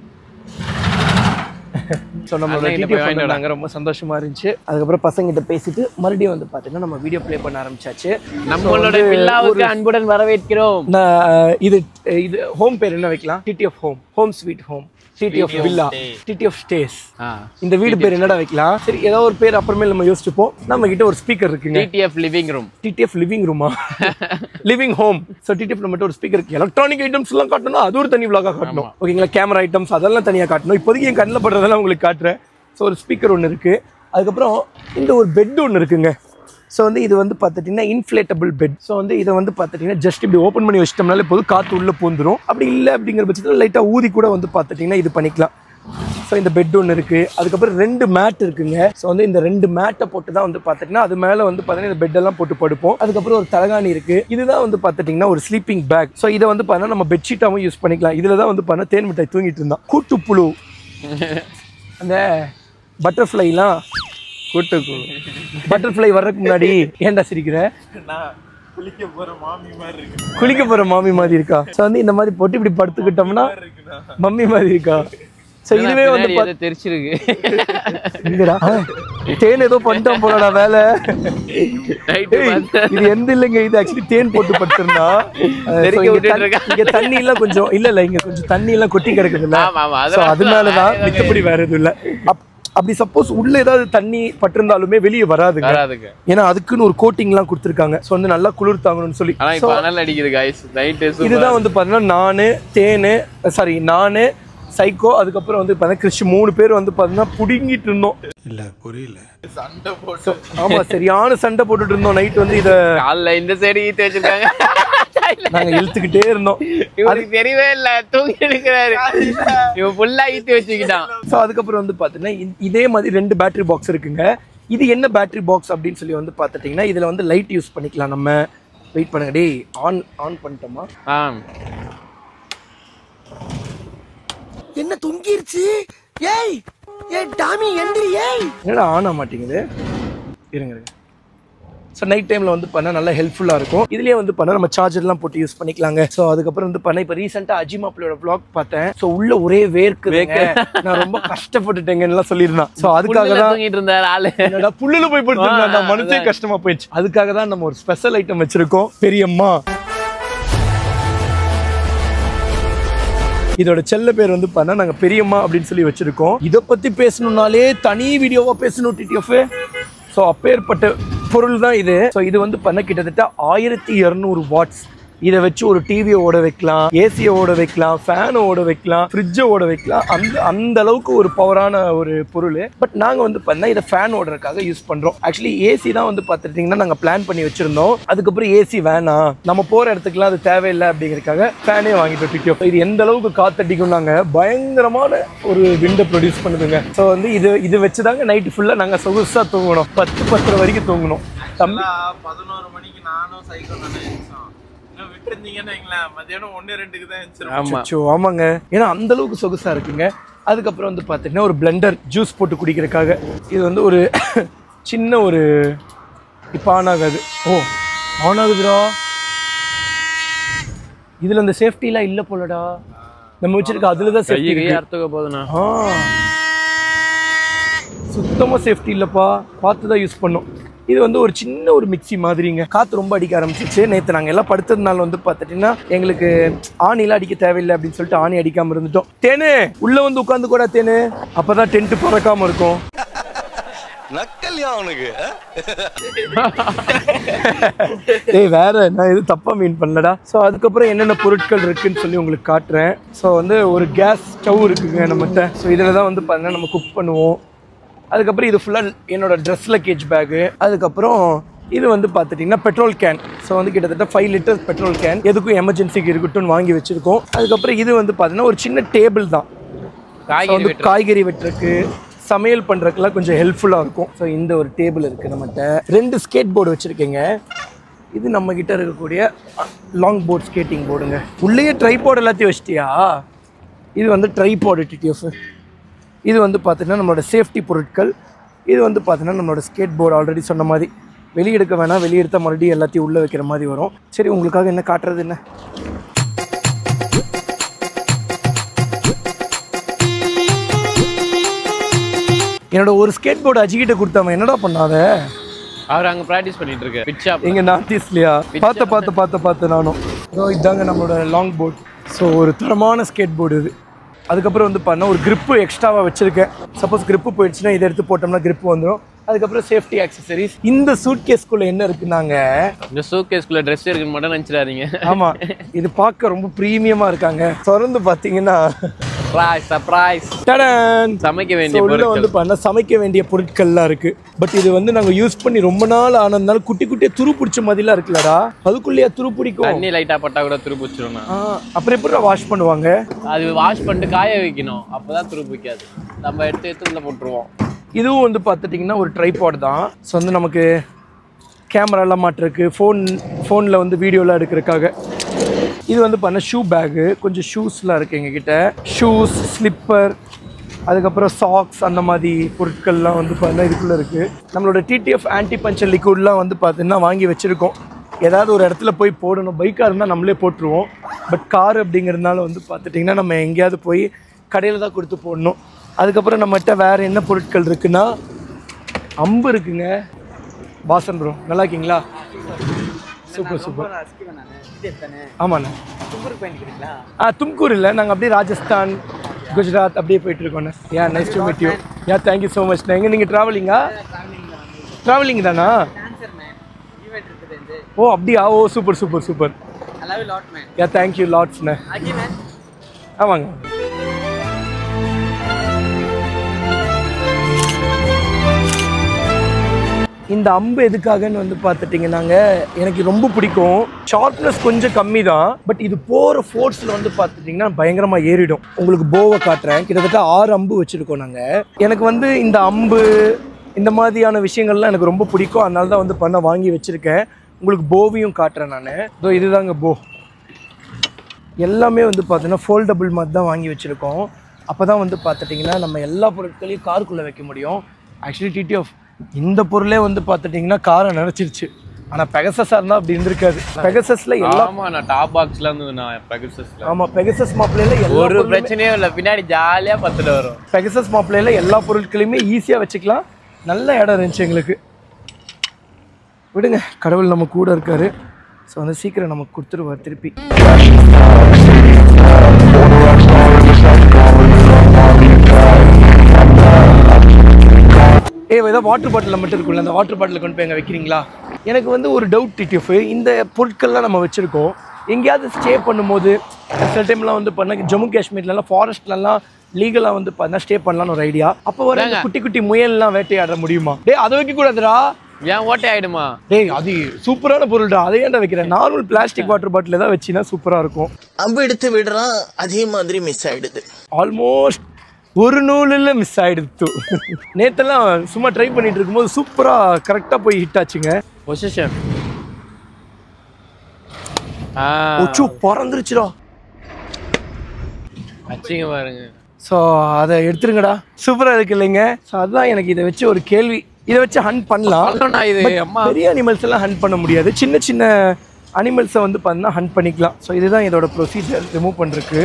A: ஸோ நம்மளோட
B: அண்ணன் கிட்ட
A: டீட்டெயில்
B: போய் வாங்கிட்டு
A: பண்ணாங்க ரொம்ப சந்தோஷமா இருந்துச்சு அதுக்கப்புறம் பசங்கிட்ட பேசிட்டு மறுபடியும் வந்து பார்த்தீங்கன்னா நம்ம வீடியோ ப்ளே பண்ண ஆரம்பிச்சாச்சு
B: நம்மளோட வில்லாவுக்கு அன்புடன் வரவேற்கிறோம்
A: நான் அஹ், இது இது ஹோம் பேர் என்ன வைக்கலாம் TTF home home sweet home TTF villa TTF stays
B: ஆ
A: இந்த வீடு பேர் என்னடா வைக்கலாம் சரி ஏதோ ஒரு பேர் அப்புறமேல் நம்ம யோசிச்சுப்போம் நம்ம கிட்ட ஒரு ஸ்பீக்கர் இருக்குங்க
B: TTF living room
A: TTF living ரூமா லிவிங் ஹோம் ஸோ டிடிஎஃப் நம்மகிட்ட ஒரு ஸ்பீக்கர் இருக்கு எலக்ட்ரானிக் ஐட்டம்ஸ் எல்லாம் காட்டணும் அது ஒரு தனி விளாக காட்டணும் ஓகேங்களா கேமரா ஐட்டம்ஸ் அதெல்லாம் தனியாக காட்டணும் இப்போதைக்கு என் கண்ணில் படுறதெல்லாம் உங்களுக்கு காட்டுறேன் ஸோ ஒரு ஸ்பீக்கர் ஒன்று இருக்கு அதுக்கப்புறம் இந்த ஒரு பெட் ஒன்று இருக்குங்க ஸோ வந்து இது வந்து பார்த்துட்டிங்கன்னா இன்ஃப்ளேட்டபிள் பெட் ஸோ வந்து இதை வந்து பார்த்துட்டிங்கன்னா ஜஸ்ட் இப்படி ஓப்பன் பண்ணி வச்சிட்டோம்னாலே போதும் காற்று உள்ளே பூந்துரும் அப்படி இல்லை அப்படிங்கிற பட்சத்தில் லைட்டாக ஊதி கூட வந்து பார்த்துட்டிங்கன்னா இது பண்ணிக்கலாம் ஸோ இந்த பெட் ஒன்று இருக்குது அதுக்கப்புறம் ரெண்டு மேட் இருக்குங்க ஸோ வந்து இந்த ரெண்டு மேட்டை போட்டு தான் வந்து பார்த்துட்டிங்கன்னா அது மேலே வந்து பார்த்தீங்கன்னா இந்த பெட்டெல்லாம் போட்டு படுப்போம் அதுக்கப்புறம் ஒரு தலகாணி இருக்குது இதுதான் வந்து பார்த்துட்டிங்கன்னா ஒரு ஸ்லீப்பிங் பேக் ஸோ இதை வந்து பார்த்தீங்கன்னா நம்ம பெட்ஷீட்டாகவும் யூஸ் பண்ணிக்கலாம் இதில் தான் வந்து பார்த்தீங்கன்னா தேன் மிட்டாய் தூங்கிட்டு இருந்தான் கூட்டுப்புழு அந்த பட்டர்ஃப்ளைலாம் கூட்டு பட்டர்ஃப்ளை வர்றதுக்கு முன்னாடி ஏன்டா சிரிக்கிற குளிக்க போற மாமி மாதிரி இருக்கா ஸோ வந்து இந்த மாதிரி போட்டு இப்படி படுத்துக்கிட்டோம்னா மம்மி மாதிரி இருக்கா ஸோ இதுவே வந்து
B: பின்னாடி ஏதோ தெரிச்சிருக்கு
A: இங்கடா தேன் ஏதோ பண்ணிட்டோம் போலடா வேலை
B: ரைட்டு
A: ஏய், இது எந்த இல்லைங்க இது ஆக்சுவலி தேன் போட்டு படுத்திருந்தா
B: தெறிக்க விட்டுட்டு இருக்கா.
A: இங்க தண்ணி எல்லாம் கொஞ்சம் இல்ல இல்ல இங்க கொஞ்சம் தண்ணி எல்லாம் கொட்டி கிடக்குது இல்ல
B: ஆமா ஆமா
A: ஸோ
B: அதனால
A: அதனாலதான் மித்தபடி வேற எதுவும் இல்ல அப்- அப்படி சப்போஸ் உள்ள ஏதாவது தண்ணி பட்டிருந்தாலுமே வெளியே வராதுங்க
B: வராதுங்க
A: ஏன்னா அதுக்குன்னு ஒரு கோட்டிங்லாம் கொடுத்துருக்காங்க ஸோ வந்து நல்லா குளிர் தாங்கணும்னு சொல்லி
B: ஆனா இப்ப அனல் அடிக்குது காய்ஸ் நைட்டு
A: இதுதான் வந்து பார்த்தீங்கன்னா நானு தேனு சாரி நானு சைக்கோ அதுக்கப்புறம் வந்து பார்த்தீங்கன்னா கிறிஸ்டி மூணு பேர் வந்து பார்த்தீங்கன்னா புடுங்கிட்டு இருந்தோம்
C: இல்ல புரியல
A: ஆமா சரியான சண்டை போட்டுட்டு இருந்தோம் நைட் வந்து இதை
B: காலைல இந்த சைடு ஈத்து வச்சிருக்காங்க
A: நாங்க இழுத்துக்கிட்டே இருந்தோம்
B: இவருக்கு தெரியவே இல்ல தூங்கி இருக்கிறாரு இவன் ஃபுல்லா ஈத்து வச்சுக்கிட்டான்
A: ஸோ அதுக்கப்புறம் வந்து பார்த்தீங்கன்னா இ- இதே மாதிரி ரெண்டு பேட்டரி பாக்ஸ் இருக்குங்க இது என்ன பேட்டரி பாக்ஸ் அப்படின்னு சொல்லி வந்து பார்த்துட்டிங்கன்னா இதில் வந்து லைட் யூஸ் பண்ணிக்கலாம் நம்ம வெயிட் பண்ணுங்க டேய் ஆன் ஆன் பண்ணிட்டோமா
B: ஆ
D: என்ன தொங்கிருச்சு ஏய் ஏய் டாமி எந்திரி ஏய்
A: என்னடா ஆன் ஆக மாட்டேங்குது இருங்க இருங்க ஸோ நைட் டைமில் வந்து பண்ண நல்லா ஹெல்ப்ஃபுல்லாக இருக்கும் இதுலேயே வந்து பண்ண நம்ம சார்ஜர்லாம் போட்டு யூஸ் பண்ணிக்கலாங்க ஸோ அதுக்கப்புறம் வந்து பண்ண இப்போ ரீசெண்டாக அஜிமாப்பிளோட vlog பார்த்தேன் ஸோ உள்ள ஒரே வேர்க்கு நான் ரொம்ப கஷ்டப்பட்டுட்டேங்கன்னு சொல்லியிருந்தான் ஸோ அதுக்காக
B: புல்லுல
A: தான்
B: தூங்கிட்டு இருந்தாரு ஆளு
A: என்னடா புல்லுல போய் படுத்துருந்தா நான் மனசே கஷ்டமா போயிடுச்சு அதுக்காக தான் நம்ம ஒரு ஸ்பெஷல் ஐட்டம் வச்சிருக்கோம் பெரியம்மா இதோட செல்ல பேர் வந்து பண்ணா நாங்க பெரியம்மா அப்படின்னு சொல்லி வச்சிருக்கோம் இதை பத்தி பேசணும்னாலே தனி வீடியோவா பேசணும் டிடிஎஃப் ஸோ அப்பேற்பட்ட பொருள் தான் இது ஸோ இது வந்து பண்ண கிட்டத்தட்ட ஆயிரத்தி இரநூறு வாட்ஸ் இதை வச்சு ஒரு டிவியை ஓட வைக்கலாம் ஏசியை ஓட வைக்கலாம் ஃபேனை ஓட வைக்கலாம் ஃப்ரிட்ஜை ஓட வைக்கலாம் அந்த அந்த அளவுக்கு ஒரு பவரான ஒரு பொருள் பட் நாங்கள் வந்து பண்ண இதை ஃபேன் ஓடுறதுக்காக யூஸ் பண்ணுறோம் ஆக்சுவலி ஏசி தான் வந்து பார்த்துட்டிங்கன்னா நாங்கள் பிளான் பண்ணி வச்சுருந்தோம் அதுக்கப்புறம் ஏசி வேணாம் நம்ம போகிற இடத்துக்குலாம் அது தேவையில்லை அப்படிங்கிறதுக்காக ஃபேனே வாங்கிட்டு டிக்கோ இது எந்த அளவுக்கு காத்தடிக்கும் நாங்கள் பயங்கரமான ஒரு விண்டை ப்ரொடியூஸ் பண்ணுதுங்க ஸோ வந்து இது இது வச்சு தாங்க நைட்டு ஃபுல்லாக நாங்கள் சொகுசாக தூங்கணும் பத்து பத்தரை வரைக்கும் தூங்கணும் தம்பி
E: பதினோரு மணிக்கு நானும் சைக்கிள் தானே எழுந்தோம் இன்னும் விட்டுருந்தீங்கன்னு வைங்களேன் மதியானம் ஒன்று ரெண்டுக்கு தான் எழுந்திரும்
B: ஆமா
A: அச்சோ ஆமாங்க ஏன்னா அந்த அளவுக்கு சொகுசா இருக்குங்க அதுக்கப்புறம் வந்து பார்த்தீங்கன்னா ஒரு பிளெண்டர் ஜூஸ் போட்டு குடிக்கிறதுக்காக இது வந்து ஒரு சின்ன ஒரு இப்போ ஆன் ஆகாது ஓ ஆன் ஆகுதுடா இதில் இந்த சேஃப்டிலாம் இல்லை போலடா நம்ம வச்சிருக்க அதில் தான்
B: கை
A: சேஃப்டி
B: கையை அறுத்துக்க போதுண்ணா
A: ஆ சுத்தமாக சேஃப்டி இல்லைப்பா பார்த்து தான் யூஸ் பண்ணோம் இது வந்து ஒரு சின்ன ஒரு மிக்ஸி மாதிரிங்க காற்று ரொம்ப அடிக்க ஆரம்பிச்சிச்சு நேற்று நாங்கள் எல்லாம் படுத்ததுனால வந்து பார்த்துட்டிங்கன்னா எங்களுக்கு ஆணிலாம் அடிக்க தேவையில்லை அப்படின்னு சொல்லிட்டு ஆணி அடிக்காமல் இருந்துட்டோம் தேனு உள்ளே வந்து உட்காந்து கூட தேனு அப்போ தான் டென்ட்டு பறக்காமல் இருக்கும்
D: நக்கல்யா அவனுக்கு
A: ஏய் வேற நான் எதுவும் தப்பாக மீன் பண்ணலடா ஸோ அதுக்கப்புறம் என்னென்ன பொருட்கள் இருக்குன்னு சொல்லி உங்களுக்கு காட்டுறேன் ஸோ வந்து ஒரு கேஸ் ஸ்டவ் இருக்குங்க நம்மகிட்ட ஸோ இதில் தான் வந்து பார்த்தீங்கன்னா நம்ம குக் பண்ணுவோம் அதுக்கப்புறம் இது ஃபுல்லாக என்னோட ட்ரெஸ் லக்கேஜ் பேக்கு அதுக்கப்புறம் இது வந்து பார்த்துட்டிங்கன்னா பெட்ரோல் கேன் ஸோ வந்து கிட்டத்தட்ட ஃபைவ் லிட்டர் பெட்ரோல் கேன் எதுக்கும் எமர்ஜென்சிக்கு இருக்கட்டும்னு வாங்கி வச்சுருக்கோம் அதுக்கப்புறம் இது வந்து பார்த்தீங்கன்னா ஒரு சின்ன டேபிள் தான் So
B: காய்கறி
A: வந்து
B: வெட்டுறது.
A: காய்கறி வெட்டுறதுக்கு சமையல் பண்ணுறதுக்குலாம் கொஞ்சம் ஹெல்ப்ஃபுல்லாக இருக்கும் ஸோ இந்த ஒரு டேபிள் இருக்குது நம்மகிட்ட ரெண்டு ஸ்கேட் போர்டு வச்சுருக்கேங்க இது நம்ம கிட்ட இருக்கக்கூடிய லாங் போர்ட் ஸ்கேட்டிங் போர்டுங்க உள்ளேயே ட்ரைபோர்டு எல்லாத்தையும் வச்சிட்டியா இது வந்து ட்ரைபோர்டு டிடிஎஃப் இது வந்து பார்த்தீங்கன்னா நம்மளோட சேஃப்டி பொருட்கள் இது வந்து பார்த்தீங்கன்னா நம்மளோட ஸ்கேட் போர்டு ஆல்ரெடி சொன்ன மாதிரி வெளியே எடுக்க வேணாம் வெளியே எடுத்தால் மறுபடியும் எல்லாத்தையும் உள்ளே வைக்கிற மாதிரி வரும் சரி உங்களுக்காக என்ன காட்டுறது என்ன என்னோட ஒரு ஸ்கேட் போர்டு அஜிக்கிட்ட கொடுத்தாம என்னடா பண்ணாத
B: அவர் அங்க பிராக்டிஸ் பண்ணிட்டு இருக்கு பிட் ஷாப்
A: எங்க நார்த் ஈஸ்ட்லையா பார்த்த பார்த்து பார்த்து பார்த்து நானும் ஸோ இதாங்க நம்மளோட லாங் போர்ட் ஸோ ஒரு தரமான ஸ்கேட் போர்டு இது அதுக்கப்புறம் வந்து பண்ண ஒரு grip எக்ஸ்ட்ராவாக வச்சுருக்கேன் சப்போஸ் grip போயிடுச்சுன்னா இதை எடுத்து போட்டோம்னா grip வந்துடும் அதுக்கப்புறம் சேஃப்டி ஆக்சசரிஸ் இந்த சூட் கேஸ்குள்ளே என்ன இருக்குன்னாங்க
B: இந்த சூட்கேஸ்க்குள்ள ட்ரெஸ் இருக்குன்னு மட்டும் நினைச்சிடாதீங்க
A: ஆமாம் இது பார்க்க ரொம்ப ப்ரீமியமாக இருக்காங்க திறந்து பார்த்தீங்கன்னா
B: சர்ப்ரைஸ் சர்ப்ரைஸ்
A: டடன்
B: சமைக்க
A: So,
B: வேண்டிய
A: உள்ள
B: பொருட்கள்
A: வந்து பண்ண சமைக்க வேண்டிய பொருட்கள்லாம் இருக்கு பட் இது வந்து நாங்க யூஸ் பண்ணி ரொம்ப நாள் ஆனதுனால குட்டி குட்டியா துரு பிடிச்ச மாதிரிலாம் இருக்குல்லடா அதுக்குள்ளேயா துரு பிடிக்கும்
B: தண்ணி லைட்டா பட்டா கூட துருப்பிச்சிரும்ண்ணா
A: ஆ, அப்புறம் எப்படி வாஷ் பண்ணுவாங்க
B: அது வாஷ் பண்ணிட்டு காய வைக்கணும் அப்பதான் துருப்பிக்காது நம்ம எடுத்து எடுத்து உள்ள போட்டுருவோம்
A: இதுவும் வந்து பார்த்துட்டிங்கன்னா ஒரு ட்ரைபாட் தான் ஸோ வந்து நமக்கு கேமராலாம் மாட்டுறதுக்கு ஃபோன் ஃபோனில் வந்து வீடியோலாம் எடுக்கிறதுக்காக இது வந்து பண்ண ஷூ பேகு கொஞ்சம் ஷூஸ்லாம் இருக்குது எங்ககிட்ட ஷூஸ் ஸ்லிப்பர் அதுக்கப்புறம் சாக்ஸ் அந்த மாதிரி பொருட்கள்லாம் வந்து பார்த்தீங்கன்னா இதுக்குள்ளே இருக்குது நம்மளோட டிடிஎஃப் ஆன்டி பஞ்சர் லிக்விட்லாம் வந்து பார்த்தீங்கன்னா வாங்கி வச்சுருக்கோம் ஏதாவது ஒரு இடத்துல போய் போடணும் பைக்காக இருந்தால் நம்மளே போட்டுருவோம் பட் கார் அப்படிங்கிறதுனால வந்து பார்த்துட்டிங்கன்னா நம்ம எங்கேயாவது போய் கடையில் தான் கொடுத்து போடணும் அதுக்கப்புறம் நம்மகிட்ட வேறு என்ன பொருட்கள் இருக்குன்னா அம்பு இருக்குங்க வாசன் ப்ரோ நல்லா இருக்கீங்களா சூப்பர் சூப்பர் ஆமாண்ணா ஆ தும்கூர் இல்லை நாங்கள் அப்படியே ராஜஸ்தான் குஜராத் அப்படியே போயிட்டு இருக்கோண்ணே யா nice to meet you yeah thank you so much எங்கே நீங்கள் ட்ராவலிங்கா ட்ராவலிங் தானா ஓ அப்படியா ஓ super super super yeah thank you லாட்ஸ்ண்ணே ஆமாங்க இந்த அம்பு எதுக்காகன்னு வந்து பார்த்துட்டிங்கன்னாங்க எனக்கு ரொம்ப பிடிக்கும் ஷார்ப்னஸ் கொஞ்சம் கம்மி தான் பட் இது போகிற ஃபோர்ஸில் வந்து பார்த்துட்டிங்கன்னா பயங்கரமாக ஏறிடும் உங்களுக்கு போவை காட்டுறேன் கிட்டத்தட்ட ஆறு அம்பு வச்சுருக்கோம் நாங்கள் எனக்கு வந்து இந்த அம்பு இந்த மாதிரியான விஷயங்கள்லாம் எனக்கு ரொம்ப பிடிக்கும் அதனால தான் வந்து பண்ண வாங்கி வச்சுருக்கேன் உங்களுக்கு போவையும் காட்டுறேன் நான் இதோ இதுதாங்க போ எல்லாமே வந்து பார்த்தீங்கன்னா ஃபோல்டபுள் மாதிரி தான் வாங்கி வச்சுருக்கோம் அப்போ தான் வந்து பார்த்துட்டிங்கன்னா நம்ம எல்லா பொருட்களையும் காருக்குள்ளே வைக்க முடியும் ஆக்சுவலி டிடிஎஃப் இந்த பொருளே வந்து பார்த்துட்டிங்கன்னா காரை நினச்சிருச்சு ஆனால் பெகசஸாக இருந்தால் அப்படி இருந்திருக்காது பெகசஸில் எல்லா
B: ஆமா நான் டாப் பாக்ஸ்ல இருந்து நான் பெகசஸ்ல
A: ஆமாம் பெகசஸ் மாப்பிள்ளையில் எல்லா
B: ஒரு
A: பொருளுமே
B: பிரச்சனையும் இல்ல பின்னாடி ஜாலியா பத்துல வரும்
A: பெகசஸ் மாப்பிள்ளையில் எல்லா பொருட்களையுமே ஈஸியாக வச்சுக்கலாம் நல்ல இடம் இருந்துச்சு எங்களுக்கு விடுங்க கடவுள் நம்ம கூட இருக்காரு ஸோ வந்து சீக்கிரம் நமக்கு கொடுத்துருவார் திருப்பி ஏ ஏதோ வாட்டர் பாட்டில் மட்டும் இருக்குல்ல அந்த வாட்டர் பாட்டில் கொண்டு போய் எங்கே வைக்கிறீங்களா எனக்கு வந்து ஒரு டவுட் டிடிஎஃப் இந்த பொருட்கள்லாம் நம்ம வச்சுருக்கோம் எங்கேயாவது ஸ்டே பண்ணும்போது சில டைம்லாம் வந்து பண்ண ஜம்மு காஷ்மீர்லலாம் ஃபாரஸ்ட்லலாம் லீகலாக வந்து பண்ண ஸ்டே பண்ணலாம்னு ஒரு ஐடியா அப்போ வர இந்த குட்டி குட்டி முயல்லாம் வேட்டையாட முடியுமா டேய் அதை வைக்க கூடாதுடா
B: ஏன் ஓட்டை ஆயிடுமா
A: டேய் அது சூப்பரான பொருள்டா அதை ஏன்டா வைக்கிறேன் நார்மல் பிளாஸ்டிக் வாட்டர் பாட்டில் தான் வச்சினா சூப்பராக இருக்கும்
D: அம்பு எடுத்து விடுறான் அதே மாதிரி மிஸ் ஆயிடுது
A: ஆல்மோஸ்ட் ஒரு நூலில் மிஸ் ஆயிடுத்து நேத்தெல்லாம் சும்மா ட்ரை பண்ணிட்டு இருக்கும்போது சூப்பராக கரெக்டாக போய் ஹிட் ஆச்சுங்க
B: பொசிஷன்
A: ஒச்சு பறந்துருச்சுடா
B: அச்சிங்க பாருங்க
A: ஸோ அதை எடுத்துருங்கடா சூப்பராக இருக்கு இல்லைங்க ஸோ அதுதான் எனக்கு இதை வச்சு ஒரு கேள்வி இதை வச்சு ஹண்ட் பண்ணலாம்
B: அவ்வளோண்ணா இது
A: But
B: அம்மா
A: பெரிய அனிமல்ஸ் எல்லாம் ஹண்ட் பண்ண முடியாது சின்ன சின்ன அனிமல்ஸை வந்து பார்த்தீங்கன்னா ஹண்ட் பண்ணிக்கலாம் ஸோ இதுதான் இதோட ப்ரொசீஜர் ரிமூவ் பண்ணுறதுக்கு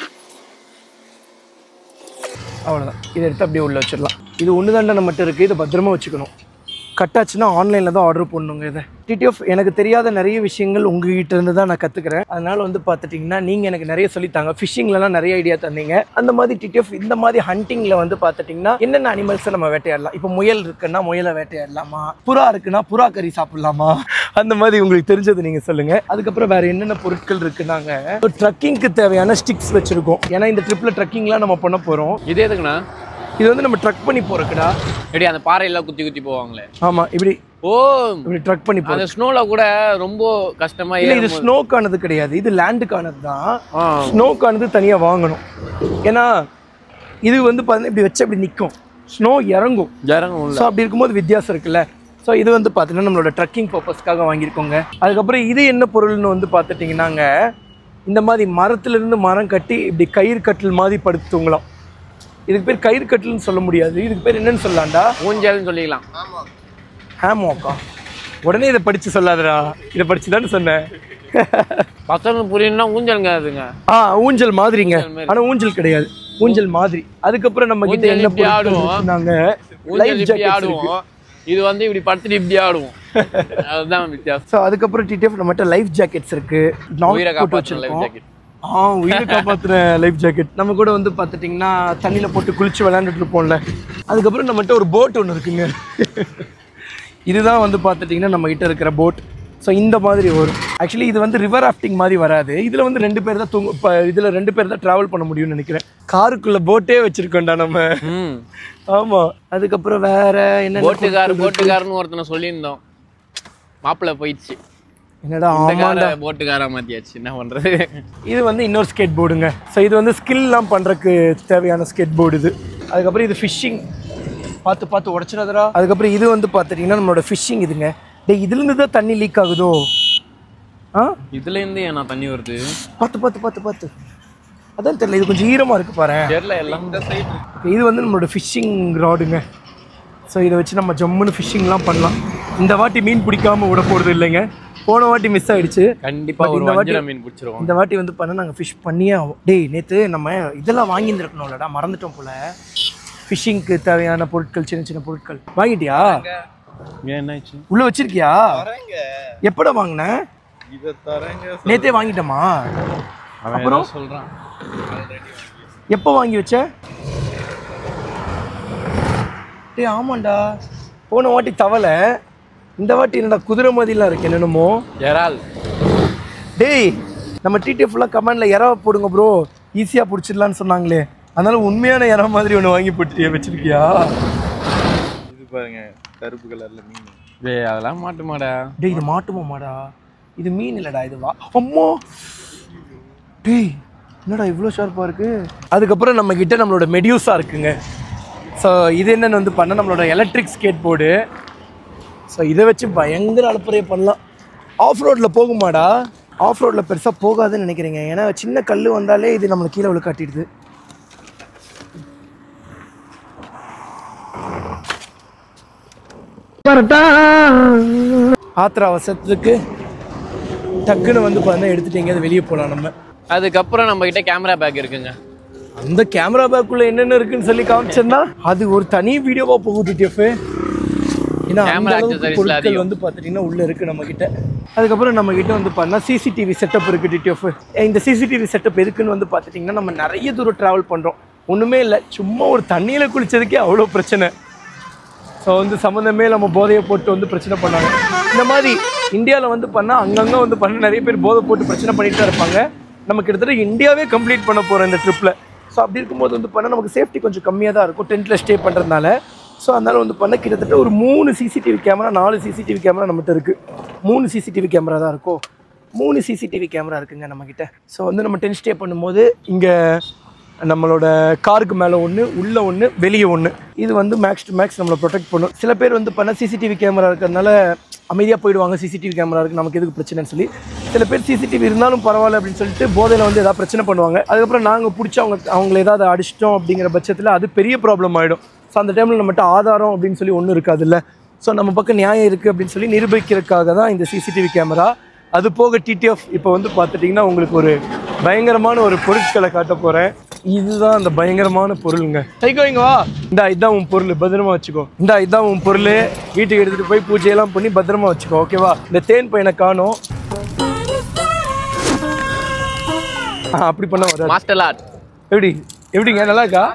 A: அவ்வளோதான் இதை எடுத்து அப்படியே உள்ள வச்சிடலாம் இது ஒன்று தாண்டை மட்டும் இருக்குது இதை பத்திரமா வச்சுக்கணும் கட்டாச்சுன்னா ஆன்லைனில் தான் ஆர்டர் பண்ணுங்க இதை டிடிஎஃப் எனக்கு தெரியாத நிறைய விஷயங்கள் உங்ககிட்ட இருந்து தான் நான் கற்றுக்கிறேன் அதனால் வந்து பார்த்துட்டிங்கன்னா நீங்கள் எனக்கு நிறைய சொல்லித்தாங்க ஃபிஷிங்லலாம் நிறைய ஐடியா தந்தீங்க அந்த மாதிரி டிடிஎஃப் இந்த மாதிரி ஹண்டிங்கில் வந்து பார்த்துட்டிங்கன்னா என்னென்ன அனிமல்ஸை நம்ம வேட்டையாடலாம் இப்போ முயல் இருக்குன்னா முயலை வேட்டையாடலாமா புறா இருக்குன்னா புறா கறி சாப்பிட்லாமா அந்த மாதிரி உங்களுக்கு தெரிஞ்சது நீங்கள் சொல்லுங்கள் அதுக்கப்புறம் வேறு என்னென்ன பொருட்கள் இருக்குன்னாங்க ட்ரக்கிங்க்கு தேவையான ஸ்டிக்ஸ் வச்சுருக்கோம் ஏன்னா இந்த ட்ரிப்பில் ட்ரக்கிங்லாம் நம்ம பண்ண போகிறோம்
B: இது எதுக்குண்ணா
A: இது வந்து நம்ம ட்ரக் பண்ணி போகிறக்குடா
B: எப்படி அந்த பாறையெல்லாம் குத்தி குத்தி போவாங்களே
A: ஆமாம் இப்படி
B: ஓ
A: இப்படி ட்ரக் பண்ணி போகிறோம்
B: அந்த ஸ்னோல கூட ரொம்ப கஷ்டமா
A: இல்ல இது
B: ஏறும்போது-
A: ஸ்னோக்கானது கிடையாது இது லேண்டுக்கானது தான்
B: ஆ
A: ஸ்னோக்கானது தனியாக வாங்கணும் ஏன்னா இது வந்து பார்த்தீங்கன்னா இப்படி வச்சு அப்படி நிற்கும் ஸ்னோ இறங்கும்
B: ஜரங்க
A: ஸோ அப்படி இருக்கும்போது வித்தியாசம் இருக்குல்ல ஸோ இது வந்து பார்த்தீங்கன்னா நம்மளோட ட்ரக்கிங் பர்பஸ்க்காக வாங்கியிருக்கோங்க அதுக்கப்புறம் இது என்ன பொருள்னு வந்து பார்த்துட்டிங்கன்னாங்க இந்த மாதிரி மரத்துலேருந்து மரம் கட்டி இப்படி கயிறு கட்டில் மாதிரி படுத்து தூங்கலாம் இதுக்கு பேர் கயிறு கட்டில்னு சொல்ல முடியாது இதுக்கு பேர் என்னன்னு சொல்லலாம்டா
B: ஊஞ்சல்னு சொல்லிக்கலாம்
A: ஹேமோக்கா உடனே இதை படித்து சொல்லாதடா இதை படித்து தானே சொன்னேன்
B: பசங்களுக்கு புரியணும்னா ஊஞ்சலுங்க அதுங்க
A: ஆ ஊஞ்சல் மாதிரிங்க
B: ஊஞ்சல் மாதிரி.
A: ஆனா ஊஞ்சல் கிடையாது ஊஞ்சல் மாதிரி அதுக்கப்புறம் நம்ம கிட்ட
B: ஊஞ்சல்
A: என்ன
B: இப்படி ஆடுவோம்.
A: நாங்க
B: ஊஞ்சல்
A: லைஃப்
B: இப்படி
A: ஜாக்கெட்ஸ்
B: ஆடுவோம் இது வந்து இப்படி படுத்துட்டு இப்படி ஆடுவோம் அதுதான் வித்தியாசம்
A: ஸோ அதுக்கப்புறம் டிடிஎஃப் நம்மகிட்ட லைஃப் ஜாக்கெட்ஸ் இருக்கு
B: உயிரை
A: நாட் போட்டு
B: காப்பாற்றுற லைஃப்
A: வச்சிருக்கோம்
B: ஜாக்கெட்
A: ஆ உயிரை காப்பாத்துற லைஃப் ஜாக்கெட் நம்ம கூட வந்து பார்த்துட்டிங்கன்னா தண்ணியில் போட்டு குளிச்சு விளையாண்டுட்டு இருப்போம்ல அதுக்கப்புறம் நம்மகிட்ட ஒரு போட் ஒன்று இருக்குங்க இதுதான் வந்து பார்த்துட்டிங்கன்னா நம்ம கிட்ட இருக்கிற போட் ஸோ இந்த மாதிரி வரும் ஆக்சுவலி இது வந்து ரிவர் ராஃப்டிங் மாதிரி வராது இதில் வந்து ரெண்டு பேர் தான் தூங்க இப்போ இதில் ரெண்டு பேர் தான் ட்ராவல் பண்ண முடியும்னு நினைக்கிறேன் காருக்குள்ளே போட்டே வச்சுருக்கோம்டா நம்ம
B: ம்
A: ஆமாம் அதுக்கப்புறம் வேற என்ன
B: போட்டுக்கார் போட்டுக்காரன்னு ஒருத்தனை சொல்லியிருந்தோம் மாப்பிள்ளை போயிடுச்சு
A: என்னடா
B: இந்த
A: ஆமாண்டா
B: காரை போட்டுக்காரா மாத்தியாச்சு என்ன பண்றது
A: இது வந்து இன்னொரு ஸ்கேட் போர்டுங்க ஸோ இது வந்து ஸ்கில்லாம் பண்ணுறதுக்கு தேவையான ஸ்கேட் போர்டு இது அதுக்கப்புறம் இது ஃபிஷ்ஷிங் பார்த்து பார்த்து உடச்சிடாதரா அதுக்கப்புறம் இது வந்து பார்த்துட்டிங்கன்னா நம்மளோட ஃபிஷ்ஷிங் இதுங்க டேய் இதுலேருந்து தான் தண்ணி லீக் ஆகுதோ ஆ
B: இதுல இருந்து ஏன்னா தண்ணி வருது
A: பார்த்து பார்த்து பார்த்து பார்த்து அதான் தெரியல இது கொஞ்சம் ஈரமாக இருக்கு பாரு
B: தெரியல எல்லாம்
A: இது வந்து நம்மளோட ஃபிஷ்ஷிங் ராடுங்க ஸோ இதை வச்சு நம்ம ஜம்முன்னு ஃபிஷ்ஷிங்லாம் பண்ணலாம் இந்த வாட்டி மீன் பிடிக்காம விட போகிறது இல்லைங்க போன வாட்டி மிஸ் ஆயிடுச்சு
B: கண்டிப்பா
A: But
B: ஒரு
A: இந்த வாட்டி-
B: வஞ்சிர மீன் பிடிச்சிருவோம்
A: இந்த வாட்டி வந்து பண்ண நாங்கள் ஃபிஷ் பண்ணியே ஆகும் டேய் நேற்று நம்ம இதெல்லாம் வாங்கியிருந்துருக்கணும்லடா மறந்துட்டோம் போல ஃபிஷ்ஷிங்க்கு தேவையான பொருட்கள் சின்ன சின்ன பொருட்கள் வாங்கிட்டியா
B: ஏன் என்னாச்சு
A: உள்ள வச்சிருக்கியா
E: தரேங்க
A: எப்படா வாங்கின
E: இதை தரேங்க
A: நேத்தே வாங்கிட்டோமா
B: அவன்
A: அப்புறம்?
B: ஏதோ சொல்றான்
A: எப்போ வாங்கி வச்ச டேய் ஆமாண்டா போன வாட்டி தவளை இந்த வாட்டி என்னடா குதிரை மாதிரிலாம் இருக்கு என்னென்னமோ
B: இறால்
A: டேய் நம்ம டிடி ஃபுல்லாக கமெண்டில் இறவ போடுங்க ப்ரோ ஈஸியாக பிடிச்சிடலான்னு சொன்னாங்களே அதனால உண்மையான இறவ மாதிரி ஒன்று வாங்கி போட்டு வச்சிருக்கியா
E: இது பாருங்க கருப்பு கலர்ல மீன்
B: டேய் அதெல்லாம் மாட்டுமாடா
A: டேய் இது மாட்டுமாமாடா இது மீன் இல்லைடா இது வா அம்மா டேய் என்னடா இவ்வளோ ஷார்ப்பாக இருக்கு அதுக்கப்புறம் நம்ம கிட்ட நம்மளோட மெடியூஸா இருக்குங்க ஸோ இது என்னன்னு வந்து பண்ண நம்மளோட எலக்ட்ரிக் ஸ்கேட் போர்டு ஸோ இதை வச்சு பயங்கர அலப்புறையை பண்ணலாம் ஆஃப் ரோட்டில் போகுமாடா ஆஃப் ரோட்டில் பெருசாக போகாதுன்னு நினைக்கிறீங்க ஏன்னா சின்ன கல் வந்தாலே இது நம்மளை கீழே விழு காட்டிடுது ஆத்திர அவசரத்துக்கு டக்குன்னு வந்து பார்த்தா எடுத்துட்டு எங்கேயாவது வெளியே போகலாம் நம்ம
B: அதுக்கப்புறம் நம்ம கிட்ட கேமரா பேக் இருக்குங்க
A: அந்த கேமரா பேக்குள்ள என்னென்ன இருக்குன்னு சொல்லி காமிச்சேன்னா அது ஒரு தனி வீடியோவா போகுது டிஎஃப் ஏன்னா அந்த
B: Camera
A: அளவுக்கு
B: accessories
A: பொருட்கள்
B: அதிகம்.
A: வந்து பார்த்துட்டீங்கன்னா உள்ள இருக்கு நம்ம கிட்ட அதுக்கப்புறம் நம்ம கிட்ட வந்து பார்த்தா சிசிடிவி செட்டப் இருக்கு டிடிஎஃப் இந்த சிசிடிவி செட்டப் எதுக்குன்னு வந்து பார்த்துட்டிங்கன்னா நம்ம நிறைய தூரம் டிராவல் பண்றோம் ஒண்ணுமே இல்லை சும்மா ஒரு தண்ணியில குளிச்சதுக்கே அவ்வளோ பிரச்சனை ஸோ வந்து சம்மந்தமே நம்ம போதையை போட்டு வந்து பிரச்சனை பண்ணாங்க இந்த மாதிரி இந்தியாவில் வந்து பண்ணால் அங்கங்கே வந்து பண்ண நிறைய பேர் போதை போட்டு பிரச்சனை பண்ணிட்டு தான் இருப்பாங்க நம்ம கிட்டத்தட்ட இந்தியாவே கம்ப்ளீட் பண்ண போகிறோம் இந்த ட்ரிப்பில் ஸோ அப்படி இருக்கும்போது வந்து பண்ணால் நமக்கு சேஃப்டி கொஞ்சம் கம்மியாக தான் இருக்கும் டென்ட்டில் ஸ்டே பண்ணுறதுனால ஸோ அதனால வந்து பண்ண கிட்டத்தட்ட ஒரு மூணு சிசிடிவி கேமரா நாலு சிசிடிவி கேமரா நம்மகிட்ட இருக்குது மூணு சிசிடிவி கேமரா தான் இருக்கும் மூணு சிசிடிவி கேமரா இருக்குங்க நம்மக்கிட்ட ஸோ வந்து நம்ம டென்ட் ஸ்டே பண்ணும்போது இங்கே நம்மளோட காருக்கு மேலே ஒன்று உள்ளே ஒன்று வெளியே ஒன்று இது வந்து மேக்ஸ் டு மேக்ஸ் நம்மளை ப்ரொடெக்ட் பண்ணும் சில பேர் வந்து பண்ண சிசிடிவி கேமரா இருக்கிறதுனால அமைதியாக போயிடுவாங்க சிசிடிவி கேமரா இருக்குது நமக்கு எதுக்கு பிரச்சனைன்னு சொல்லி சில பேர் சிசிடிவி இருந்தாலும் பரவாயில்ல அப்படின்னு சொல்லிட்டு போதையில் வந்து ஏதாவது பிரச்சனை பண்ணுவாங்க அதுக்கப்புறம் நாங்கள் பிடிச்சி அவங்க அவங்கள ஏதாவது அடிச்சிட்டோம் அப்படிங்கிற பட்சத்தில் அது பெரிய ப்ராப்ளம் ஆகிடும் ஸோ அந்த டைமில் நம்மகிட்ட ஆதாரம் அப்படின்னு சொல்லி ஒன்றும் இருக்காதுல்ல ஸோ நம்ம பக்கம் நியாயம் இருக்குது அப்படின்னு சொல்லி நிரூபிக்கிறதுக்காக தான் இந்த சிசிடிவி கேமரா அது போக டிடிஎஃப் இப்போ வந்து பார்த்துட்டிங்கன்னா உங்களுக்கு ஒரு பயங்கரமான ஒரு பொருட்களை காட்ட போகிறேன் இதுதான் அந்த பயங்கரமான பொருளுங்க சைக்கோ இங்க வா இந்தா இதான் உன் பொருள் பத்திரமா வச்சுக்கோ இந்தா இதான் உன் பொருள் வீட்டுக்கு எடுத்துகிட்டு போய் பூஜையெல்லாம் பண்ணி பத்திரமா வச்சுக்கோ ஓகேவா இந்த தேன் பையனை காணும் ஆ, அப்படி பண்ண வராது
B: மாஸ்டர் லாட்
A: எப்படி எப்படிங்க நல்லா இருக்கா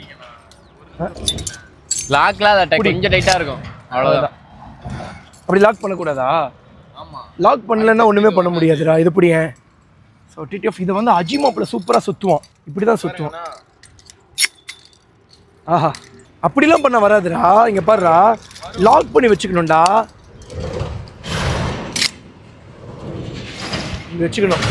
B: லாக்லாம் அதை டை- கொஞ்சம் டைட்டா இருக்கும் அவ்வளவுதான்
A: அப்படி லாக் பண்ணக்கூடாதா லாக் பண்ணலன்னா ஒன்றுமே பண்ண முடியாதுடா இது இப்படி ஏன் ஸோ டிடிஎஃப் இதை வந்து அஜிமாப்பில் சூப்பராக சுற்றுவான் இப்படி தான் சுற்றுவான் ஆஹா அப்படிலாம் பண்ண வராதுடா இங்கே பாருடா லாக் பண்ணி வச்சுக்கணும்டா இங்க வச்சுக்கணும்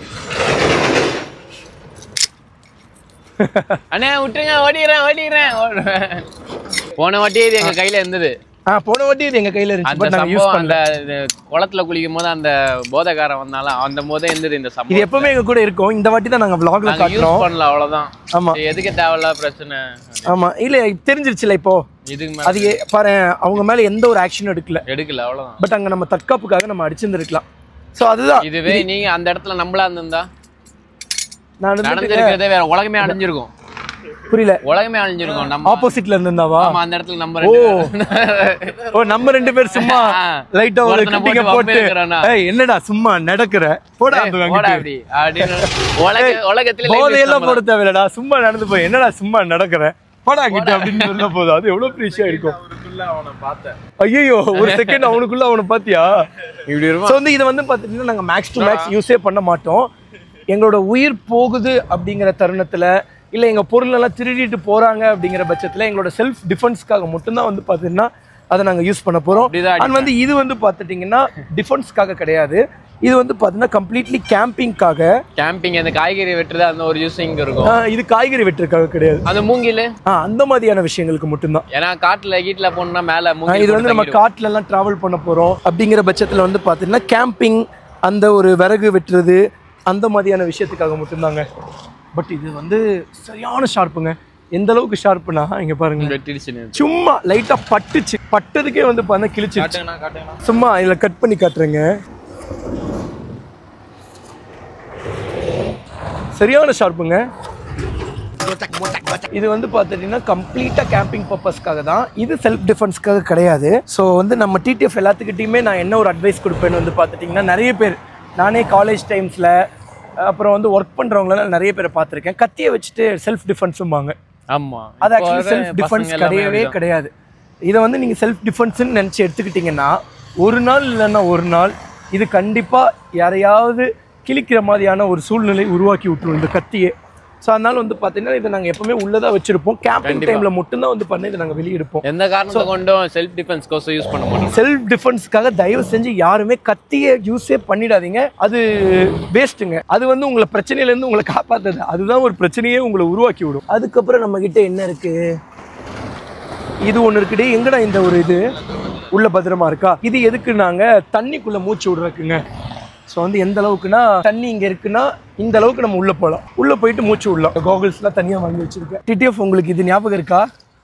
B: அண்ணே விட்டுருங்க ஓடிடுறேன் ஓடிடுறேன் ஓடுறேன். போன வாட்டியே இது எங்க கையில இருந்தது
A: ஆ போன வாட்டி இது எங்கள் கையில் இருந்துச்சு
B: அந்த
A: பட் நாங்கள் யூஸ்
B: சம்பவம்
A: பண்ணல
B: அந்த இது குளத்துல குளிக்கும் போது அந்த போதைக்காரன் வந்தாலும் அந்த போதே இருந்தது இந்த
A: இது
B: சம்பவம்
A: எப்பவுமே எங்கள் கூட இருக்கும் இந்த வாட்டி தான் நாங்கள் vlogல
B: நாங்க யூஸ்
A: காட்டுறோம்
B: பண்ணல அவ்வளவுதான்
A: ஆமா
B: இது எதுக்கு தேவையில்லாத பிரச்சனை
A: ஆமாம் இல்லை தெரிஞ்சிருச்சுல இப்போ
B: இதுக்கு மேல
A: அது ஏ- பாரு அவங்க மேலே எந்த ஒரு ஆக்ஷனும் எடுக்கல
B: எடுக்கல அவ்வளவுதான்
A: பட் அங்கே நம்ம தற்காப்புக்காக நம்ம அடிச்சிருந்துருக்கலாம் ஸோ அதுதான்
B: இதுவே நீங்க அந்த இடத்துல நம்மளா இருந்திருந்தா
A: நான் வந்துட்டு
B: நடந்திருக்கிறதே வேற உலகமே அழிஞ்சிருக்கும்
A: புரியல
B: உலகமே அழிஞ்சிருக்கும் நம்ம
A: ஆப்போசிட்ல இருந்திருந்தாவா
B: ஆமா அந்த இடத்துல நம்ம
A: ஓ
B: ரெண்டு பேரும்.
A: ஓ நம்ம ரெண்டு பேர் சும்மா
B: ஆ.
A: லைட்டா ஒரு
B: ஒருத்தனை
A: கட்டிங்க
B: போட்டு
A: போட்டு
B: வம்பிழுக்கிறோன்னா.
A: ஏய் என்னடா சும்மா நடக்கிற போடா அந்த
B: போடா
A: வாங்கிட்டு.
B: அப்படி அப்படின்னு உலக உலகத்துல life
A: போதையெல்லாம்
B: நம்ம
A: போட தேவையில்லடா சும்மா நடந்து போய் என்னடா சும்மா நடக்கிற போடா கிட்ட அப்படின்னு சொன்ன போதும் அது எவ்வளவு பெரிய விஷயம் இருக்கும்
E: அவருக்குள்ள அவனை பார்த்தேன்
A: ஐயோ ஒரு செகண்ட் அவனுக்குள்ள அவனை பாத்தியா
B: இப்படி இருக்கும்
A: ஸோ வந்து இது வந்து பார்த்தீங்கன்னா நாங்கள் மேக்ஸ் டு மேக்ஸ் யூஸே பண்ண மாட்டோம் எங்களோட உயிர் போகுது அப்படிங்கிற தருணத்தில் இல்லை எங்கள் பொருளெல்லாம் திருடிட்டு போகிறாங்க அப்படிங்கிற பட்சத்தில் எங்களோட செல்ஃப் டிஃபென்ஸ்க்காக மட்டும்தான் வந்து பார்த்தீங்கன்னா அதை நாங்கள் யூஸ் பண்ண போகிறோம்
B: அப்படிதான்
A: அண்ட் வந்து இது வந்து பார்த்துட்டிங்கன்னா டிஃபென்ஸ்க்காக கிடையாது இது வந்து பார்த்தீங்கன்னா கம்ப்ளீட்லி கேம்பிங்காக
B: கேம்பிங் அந்த காய்கறி வெட்டுறது அந்த ஒரு யூஸ் இங்க இருக்கும்
A: இது காய்கறி வெட்டுறதுக்காக கிடையாது
B: அந்த மூங்கில்
A: ஆ, அந்த மாதிரியான விஷயங்களுக்கு மட்டும்தான்
B: ஏன்னா காட்டுல கீட்டுல போனா மேல
A: ஆ,
B: மூங்கில்
A: இது வந்து நம்ம காட்டுல எல்லாம் டிராவல் பண்ண போறோம் அப்படிங்கிற பட்சத்துல வந்து பாத்தீங்கன்னா கேம்பிங் அந்த ஒரு விறகு வெட்டுறது அந்த மாதிரியான விஷயத்துக்காக மட்டும்தாங்க பட் இது வந்து சரியான ஷார்ப்புங்க எந்த அளவுக்கு ஷார்ப்புனா இங்க பாருங்க
B: வெட்டிடுச்சுன்னு
A: சும்மா லைட்டா பட்டுச்சு பட்டதுக்கே வந்து பார்த்தா கிழிச்சிருச்சு
E: காட்டுங்கண்ணா காட்டுங்கண்ணா
A: சும்மா இதுல கட் பண்ணி காட்டுறேங்க சரியான ஷார்ப்புங்க இது வந்து பார்த்துட்டிங்கன்னா கம்ப்ளீட்டாக கேம்பிங் பர்பஸ்க்காக தான் இது செல்ஃப் டிஃபென்ஸ்க்காக கிடையாது ஸோ வந்து நம்ம டிடிஎஃப் எல்லாத்துக்கிட்டையுமே நான் என்ன ஒரு அட்வைஸ் கொடுப்பேன்னு வந்து பார்த்துட்டிங்கன்னா நிறைய பேர் நானே காலேஜ் டைம்ஸில் அப்புறம் வந்து ஒர்க் பண்ணுறவங்களெல்லாம் நிறைய பேரை பார்த்துருக்கேன் கத்தியை வச்சுட்டு செல்ஃப் டிஃபென்ஸும்பாங்க
B: ஆமா
A: அது
B: இப்போ
A: ஆக்சுவலி
B: வர
A: செல்ஃப் டிஃபென்ஸ்
B: பசங்க எல்லாமே
A: கிடையவே
B: அப்படிதான்.
A: கிடையாது இதை வந்து நீங்கள் செல்ஃப் டிஃபென்ஸ்னு நினச்சி எடுத்துக்கிட்டிங்கன்னா ஒரு நாள் இல்லைன்னா ஒரு நாள் இது கண்டிப்பாக யாரையாவது கிழிக்கிற மாதிரியான ஒரு சூழ்நிலை உருவாக்கி விட்டுரும் இந்த கத்தியை ஸோ அதனால வந்து பார்த்தீங்கன்னா இதை நாங்கள் எப்பவுமே உள்ளதா வச்சிருப்போம் கேம்பிங்
B: கண்டிப்பா.
A: டைமில் மட்டும்தான் வந்து பண்ணி இதை நாங்கள் வெளியெடுப்போம்
B: எந்த காரணத்தை கொண்டும் செல்ஃப் டிஃபென்ஸ் கோர்ஸ் யூஸ் பண்ண மாட்டோம்
A: செல்ஃப் டிஃபென்ஸ்க்காக தயவு செஞ்சு யாருமே கத்தியை யூஸே பண்ணிடாதீங்க அது வேஸ்ட்டுங்க அது வந்து உங்களை பிரச்சனையிலேருந்து உங்களை காப்பாற்றுது அதுதான் ஒரு பிரச்சனையே உங்களை உருவாக்கி விடும் அதுக்கப்புறம் நம்ம கிட்ட என்ன இருக்கு இது ஒன்று இருக்குடி எங்கடா இந்த ஒரு இது உள்ள பத்திரமா இருக்கா இது எதுக்கு நாங்க தண்ணிக்குள்ள மூச்சு விடுறதுக்குங்க ஸோ வந்து எந்த அளவுக்குன்னா தண்ணி இங்க இருக்குன்னா இந்த அளவுக்கு நம்ம உள்ள போகலாம் உள்ள போயிட்டு மூச்சு விடலாம் கோகுல்ஸ்லாம் தனியா வாங்கி வச்சிருக்கேன் டிடிஎஃப் உங்களுக்கு இது ஞாபகம் இருக்கா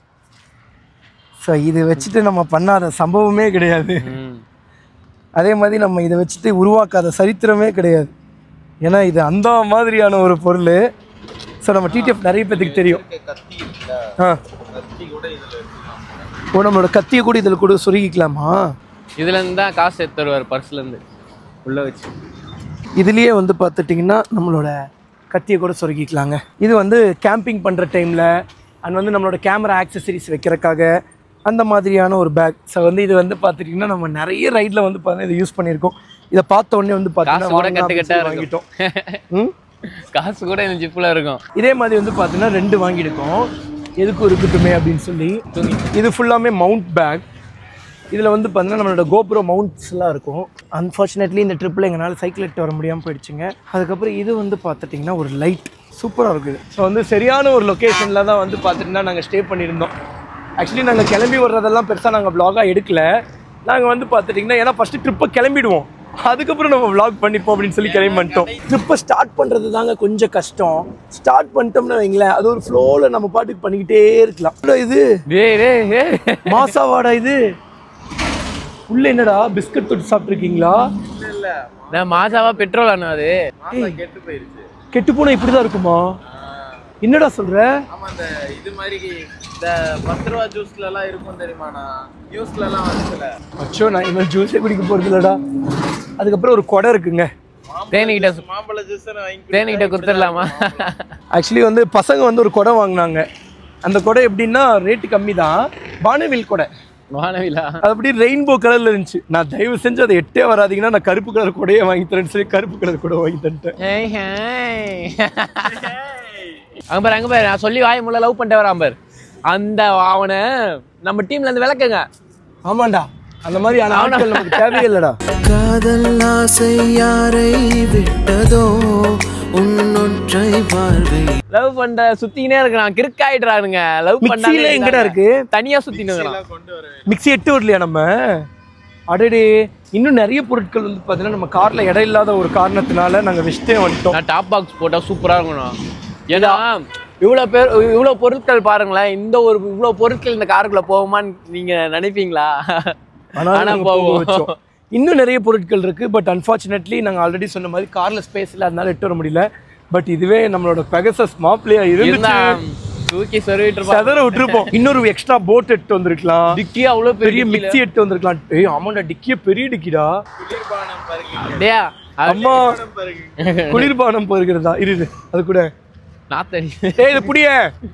A: ஸோ இது வச்சுட்டு நம்ம பண்ணாத சம்பவமே கிடையாது
B: ம்.
A: அதே மாதிரி நம்ம இதை வச்சுட்டு உருவாக்காத சரித்திரமே கிடையாது ஏன்னா இது அந்த மாதிரியான ஒரு பொருள் ஸோ நம்ம டிடிஎஃப் நிறைய பேத்துக்கு தெரியும்
E: கத்தி இருக்குல்ல
A: ஆ
E: கத்தி கூட இதுல எடுத்துக்கலாம்
A: ஓ நம்மளோட கத்தியை கூட இதில் கூட சொருகிக்கலாமா
B: இதுல இருந்து தான் காசு எடுத்து தருவார் பர்ஸ்ல இருந்து உள்ள வச்சு
A: இதுலேயே வந்து பார்த்துட்டிங்கன்னா நம்மளோட கத்தியை கூட சொருகிக்கலாங்க இது வந்து கேம்பிங் பண்ணுற டைமில் அண்ட் வந்து நம்மளோட கேமரா ஆக்சசரிஸ் வைக்கிறதுக்காக அந்த மாதிரியான ஒரு பேக் ஸோ வந்து இது வந்து பார்த்துட்டிங்கன்னா நம்ம நிறைய ரைடில் வந்து பார்த்தீங்கன்னா இதை யூஸ் பண்ணியிருக்கோம் இதை பார்த்த உடனே வந்து
B: காசு கூட
A: பார்த்தீங்கன்னா
B: கட்டு கட்டா
A: வாங்கிட்டோம்
B: இருக்கும்
A: ம்
B: காசு கூட இந்த ஜிப்ல இருக்கும்
A: இதே மாதிரி வந்து பார்த்தீங்கன்னா ரெண்டு வாங்கியிருக்கோம் எதுக்கும் இருக்கட்டுமே அப்படின்னு சொல்லி இது ஃபுல்லாமே மவுண்ட் பேக் இதில் வந்து பார்த்தீங்கன்னா நம்மளோட கோப்ரோ மவுண்ட்ஸ்லாம் இருக்கும் அன்ஃபார்ச்சுனேட்லி இந்த ட்ரிப்பில் எங்களால் சைக்கிள் எடுத்து வர முடியாமல் போயிடுச்சுங்க அதுக்கப்புறம் இது வந்து பார்த்துட்டிங்கன்னா ஒரு லைட் சூப்பராக இருக்குது ஸோ வந்து சரியான ஒரு லொக்கேஷனில் தான் வந்து பார்த்துட்டுனா நாங்கள் ஸ்டே பண்ணியிருந்தோம் ஆக்சுவலி நாங்கள் கிளம்பி வர்றதெல்லாம் பெருசாக நாங்கள் vlog-ஆ எடுக்கல நாங்கள் வந்து பார்த்துட்டிங்கன்னா ஏன்னா ஃபஸ்ட்டு ட்ரிப்பை கிளம்பிடுவோம் அதுக்கப்புறம் நம்ம vlog பண்ணிப்போம் அப்படின்னு சொல்லி கிளம்பி வந்துட்டோம் ட்ரிப்பை ஸ்டார்ட் பண்ணுறது தாங்க கொஞ்சம் கஷ்டம் ஸ்டார்ட் பண்ணிட்டோம்னு வைங்களேன் அது ஒரு ஃப்ளோவில் நம்ம பாட்டுக்கு பண்ணிக்கிட்டே இருக்கலாம் அப்புறம் இது
B: டேய் டேய் டேய்.
A: மாசாவாடா இது உள்ள என்னடா பிஸ்கட் தொட்டு சாப்பிட்ருக்கீங்களா
E: இல்ல
B: நான் மாசாவா பெட்ரோல் அண்ணா அது
E: மாசா கெட்டு போயிருச்சு
A: கெட்டு போனா இப்படிதான் இருக்குமா என்னடா சொல்ற
E: ஆமா இந்த இது மாதிரி இந்த பத்து ரூபா ஜூஸ்ல எல்லாம் இருக்கும் தெரியுமாண்ணா நியூஸ்ல எல்லாம் வந்துச்சுல
A: அச்சோ நான் இனிமேல் ஜூஸே குடிக்க போறது இல்லடா அதுக்கப்புறம் ஒரு குடை இருக்குங்க
B: தேனிகிட்ட சு-
E: மாம்பழ ஜூஸ் வாங்கி
B: தேனிகிட்ட குடுத்துடலாமா
A: ஆக்சுவலி வந்து பசங்க வந்து ஒரு குடை வாங்கினாங்க அந்த குடை எப்படின்னா ரேட்டு கம்மி தான் வானவில் குடை
B: வானவிலா
A: அது அப்படி ரெயின்போ கலர்ல இருந்துச்சு நான் தயவு செஞ்சு அதை எட்டே வராதீங்கன்னா நான் கருப்பு கலர் கூடயே வாங்கி தரேன்னு சொல்லி கருப்பு கலர் கூட வாங்கி தந்துட்டேன்
B: ஹேய் ஹேய் அங்க பாரு அங்க பாரு நான் சொல்லி வாய் முள்ள லவ் பண்ணிட்டு வரான் பாரு அந்த அவனை நம்ம டீம்ல இருந்து விளக்குங்க
A: ஆமாண்டா அந்த மாதிரி ஆன ஆட்கள் நமக்கு தேவையில்லடா
C: காதல் ஆசை யாரை விட்டதோ உன்னொற்றை பார்வை
B: லவ் பண்ற சுத்தினே இருக்கிறான் கிறுக்காயிடுறானுங்க லவ்
A: மிக்ஸில எங்கடா இருக்கு
B: தனியா சுத்தின்னு இருக்கிறான்
E: கொண்டு வர
A: மிக்ஸி எட்டு வரலையா நம்ம அடடே இன்னும் நிறைய பொருட்கள் வந்து பார்த்தீங்கன்னா நம்ம கார்ல இடம் இல்லாத ஒரு காரணத்தினால நாங்கள் வச்சுட்டே வந்துட்டோம்
B: நான் டாப் பாக்ஸ் போட்டா சூப்பரா இருக்கணும் ஏன்னா இவ்வளவு பேர் இவ்வளவு பொருட்கள் பாருங்களேன் இந்த ஒரு இவ்வளவு பொருட்கள் இந்த காருக்குள்ள போகுமான்னு நீங்க நினைப்பீங்களா
A: ஆனா
B: ஆனா
A: நாங்க போக
B: போவோம்
A: வச்சோம். இன்னும் நிறைய பொருட்கள் இருக்கு பட் அன்ஃபார்ச்சுனேட்லி நாங்கள் ஆல்ரெடி சொன்ன மாதிரி கார்ல ஸ்பேஸ் இல்லை அதனால எட்டு வர முடியல பட் இதுவே நம்மளோட பெகசஸ் மாப்பிளையா
B: இருந்தா
A: இருந்துச்சு
B: தூக்கி சொருவிட்டு இருப்பான்
A: செதற விட்டுருப்போம் இன்னொரு எக்ஸ்ட்ரா போட் எடுத்து வந்திருக்கலாம்
B: டிக்கி அவ்வளவு
A: பெரிய
B: பெரிய
A: மிக்ஸி எடுத்து வந்திருக்கலாம் ஏய் ஆமாண்டா டிக்கியே பெரிய டிக்கிடா
E: குளிர்பானம் பருகிங்க
B: டேயா
A: அம்மா
E: பருகிங்க
A: குளிர்பானம் போயிருக்கிறதா இரு இரு. அது கூட
B: நாத்தடி
A: ஏய் இது புடிய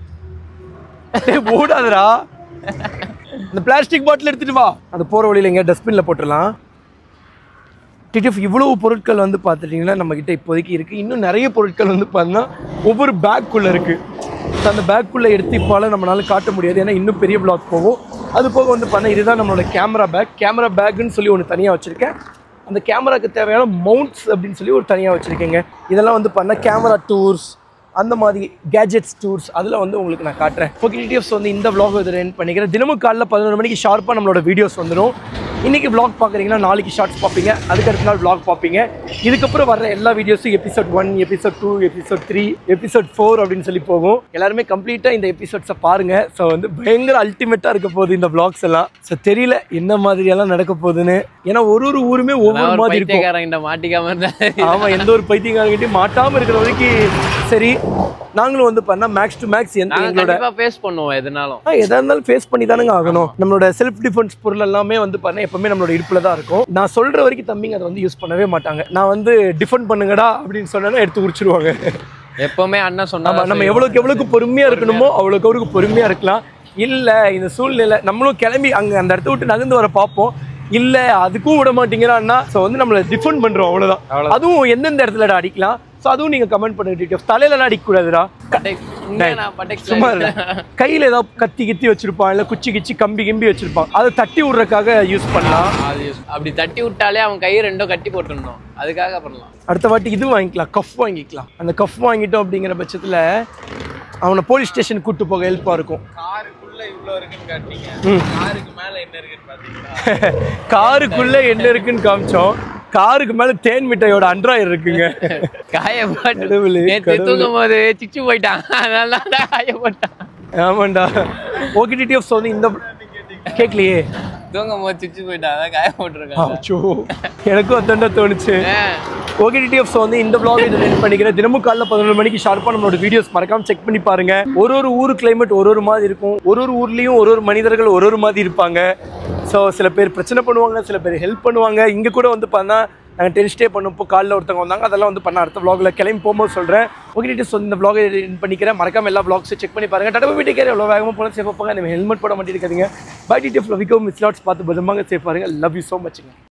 A: ஏய் போடாதடா இந்த பிளாஸ்டிக் பாட்டில் எடுத்துட்டு வா அது போற வழியில எங்க டஸ்ட்பின்ல போட்டுடலாம் டிடிஎஃப் இவ்வளவு பொருட்கள் வந்து பார்த்துட்டிங்கன்னா நம்ம கிட்ட இப்போதைக்கு இருக்கு இன்னும் நிறைய பொருட்கள் வந்து பார்த்தீங்கன்னா ஒவ்வொரு பேக்குள்ள இருக்கு So, அந்த பேக்குள்ள எடுத்து இப்போலாம் நம்மளால காட்ட முடியாது ஏன்னா இன்னும் பெரிய பிளாக் போகும் அது போக வந்து பண்ண இதுதான் நம்மளோட கேமரா பேக் கேமரா பேக்குன்னு சொல்லி ஒன்று தனியாக வச்சுருக்கேன் அந்த கேமராக்கு தேவையான மவுண்ட்ஸ் அப்படின்னு சொல்லி ஒரு தனியாக வச்சுருக்கேங்க இதெல்லாம் வந்து பண்ண கேமரா டூர்ஸ் அந்த மாதிரி கேஜெட்ஸ் டூர்ஸ் அதில் வந்து உங்களுக்கு நான் காட்டுறேன் ஓகே டிடிஎஃப்ஸ் வந்து இந்த vlog இதில் என் பண்ணிக்கிறேன் தினமும் காலைல பதினொரு மணிக்கு ஷார்ப்பாக நம்மளோட வீடியோஸ் வந்துடும் இன்றைக்கி vlog பார்க்குறீங்கன்னா நாளைக்கு ஷார்ட்ஸ் பார்ப்பீங்க அதுக்கு அடுத்த நாள் vlog பார்ப்பீங்க இதுக்கப்புறம் வர எல்லா வீடியோஸும் episode one episode two episode three episode four அப்படின்னு சொல்லி போகும் எல்லாருமே கம்ப்ளீட்டாக இந்த எபிசோட்ஸை பாருங்கள் ஸோ வந்து பயங்கர அல்டிமேட்டாக இருக்க போகுது இந்த vlogs எல்லாம் ஸோ தெரியல என்ன மாதிரியெல்லாம் நடக்க போகுதுன்னு ஏன்னா ஒரு ஒரு ஊருமே ஒவ்வொரு மாதிரி இருக்கும்
B: பைத்தியக்காரங்கிட்ட மாட்டிக்காம இருந்தா
A: ஆமா எந்த ஒரு பைத்தியக்காரங்கிட்டையும் மாட்டாம இருக்கிற வரைக்கும் சரி நாங்களும் வந்து பண்ணா மேக்ஸ் டு மேக்ஸ் எந்த
B: நாங்க
A: எங்களோட
B: கண்டிப்பா ஃபேஸ் பண்ணுவோம் எதுனாலும்
A: ஆ, எதா இருந்தாலும் ஃபேஸ் பண்ணி தானுங்க ஆகணும் நம்மளோட செல்ஃப் டிஃபென்ஸ் பொருள் எல்லாமே வந்து பண்ண எப்பவுமே நம்மளோட இருப்புல தான் இருக்கும் நான் சொல்ற வரைக்கும் தம்பிங்க அதை வந்து யூஸ் பண்ணவே மாட்டாங்க நான் வந்து டிஃபெண்ட் பண்ணுங்கடா அப்படின்னு சொன்னா எடுத்து குடிச்சிருவாங்க
B: எப்பவுமே அண்ணன் சொன்னா
A: ஆமா நம்ம எவ்வளவுக்கு எவ்வளவுக்கு பொறுமையா இருக்கணுமோ அவ்வளவுக்கு அவ்வளவுக்கு பொறுமையா இருக்கலாம் இல்ல இந்த சூழ்நிலை நம்மளும் கிளம்பி அங்க அந்த இடத்த விட்டு நகர்ந்து வர பார்ப்போம் இல்ல அதுக்கும் விட மாட்டீங்கிறான்னா ஸோ வந்து நம்மள டிஃபெண்ட் பண்றோம் அவ்வளவுதான் அதுவும் எந்தெந்த இடத்துலடா அடிக்கலாம் ஸோ அதுவும் நீங்க கமெண்ட் பண்ணுங்க தலையிலலாம் அடிக்க கூடாதுடா சும்மா இல்ல கையில ஏதாவது கத்தி கித்தி வச்சிருப்பான் இல்ல குச்சி கிச்சி கம்பி கிம்பி வச்சிருப்பான் அதை தட்டி விடுறதுக்காக யூஸ் பண்ணலாம்
B: அது அப்படி தட்டி விட்டாலே அவன் கையை ரெண்டும் கட்டி போட்டுருந்தோம் அதுக்காக பண்ணலாம்
A: அடுத்த வாட்டி இது வாங்கிக்கலாம் கஃப் வாங்கிக்கலாம் அந்த கஃப் வாங்கிட்டோம் அப்படிங்கிற பட்சத்துல அவனை போலீஸ் ஸ்டேஷன் கூட்டு போக ஹெல்ப்பா இருக்கும்
E: காருக்குள்ள இவ்வளவு இருக்குன்னு காட்டீங்க
A: ம்.
E: காருக்கு மேல என்ன இருக்குன்னு பாத்தீங்களா
A: காருக்குள்ள என்ன இருக்குன்னு காமிச்சோம் காருக்கு மேல தேன் மிட்டாயோட அண்ட்ராய்டு இருக்குங்க
B: காயப்பட்டு
A: கடவுளே,
B: நேத்து
A: கடவுளே.
B: தூங்கும் போது சிச்சு போயிட்டான் அதனால தான் காயப்பட்டான்
A: ஆமாண்டா ஓகே டிடிஎஃப்ஸ் வந்து இந்த கேட்கலையே
B: தூங்கும் போது சிச்சு போயிட்டான் அதான் காயப்பட்டிருக்கான்
A: அச்சோ எனக்கும் அதாண்டா தோணுச்சு ஓகே டிடிஎஃப்ஸ் வந்து இந்த vlog இதை எண்ட் பண்ணிக்கிறேன் தினமும் காலைல பதினொரு மணிக்கு ஷார்ப்பாக நம்மளோட வீடியோஸ் மறக்காம செக் பண்ணி பாருங்க ஒரு ஒரு ஊர் கிளைமேட் ஒரு ஒரு மாதிரி இருக்கும் ஒரு ஒரு ஊர்லேயும் ஒரு ஒரு மனிதர்கள் ஒரு ஒரு மாதிரி இருப்பாங்க ஸோ சில பேர் பிரச்சனை பண்ணுவாங்க சில பேர் ஹெல்ப் பண்ணுவாங்க இங்கே கூட வந்து பார்த்தா நாங்கள் டென் ஸ்டே பண்ணப்போ காலைல ஒருத்தவங்க வந்தாங்க அதெல்லாம் வந்து பண்ண அடுத்த vlogல கிளம்பி போகும்போது சொல்கிறேன் ஓகே டிடிஎஃப்ஸ் வந்து இந்த vlog எண்ட் பண்ணிக்கிறேன் மறக்காம எல்லா vlogs செக் பண்ணி பாருங்க டடபு வீட்டுக்கு எவ்வளோ வேகமாக போனால் சேஃபாக போங்க ஹெல்மெட் போட மாட்டேங்கிறீங்க பை டிடிஎஃப் லவிக்கோ மிஸ் லாட்ஸ் பார்த்து பதமாக சேஃப் பாருங்க லவ் யூ ஸோ மச்ங்க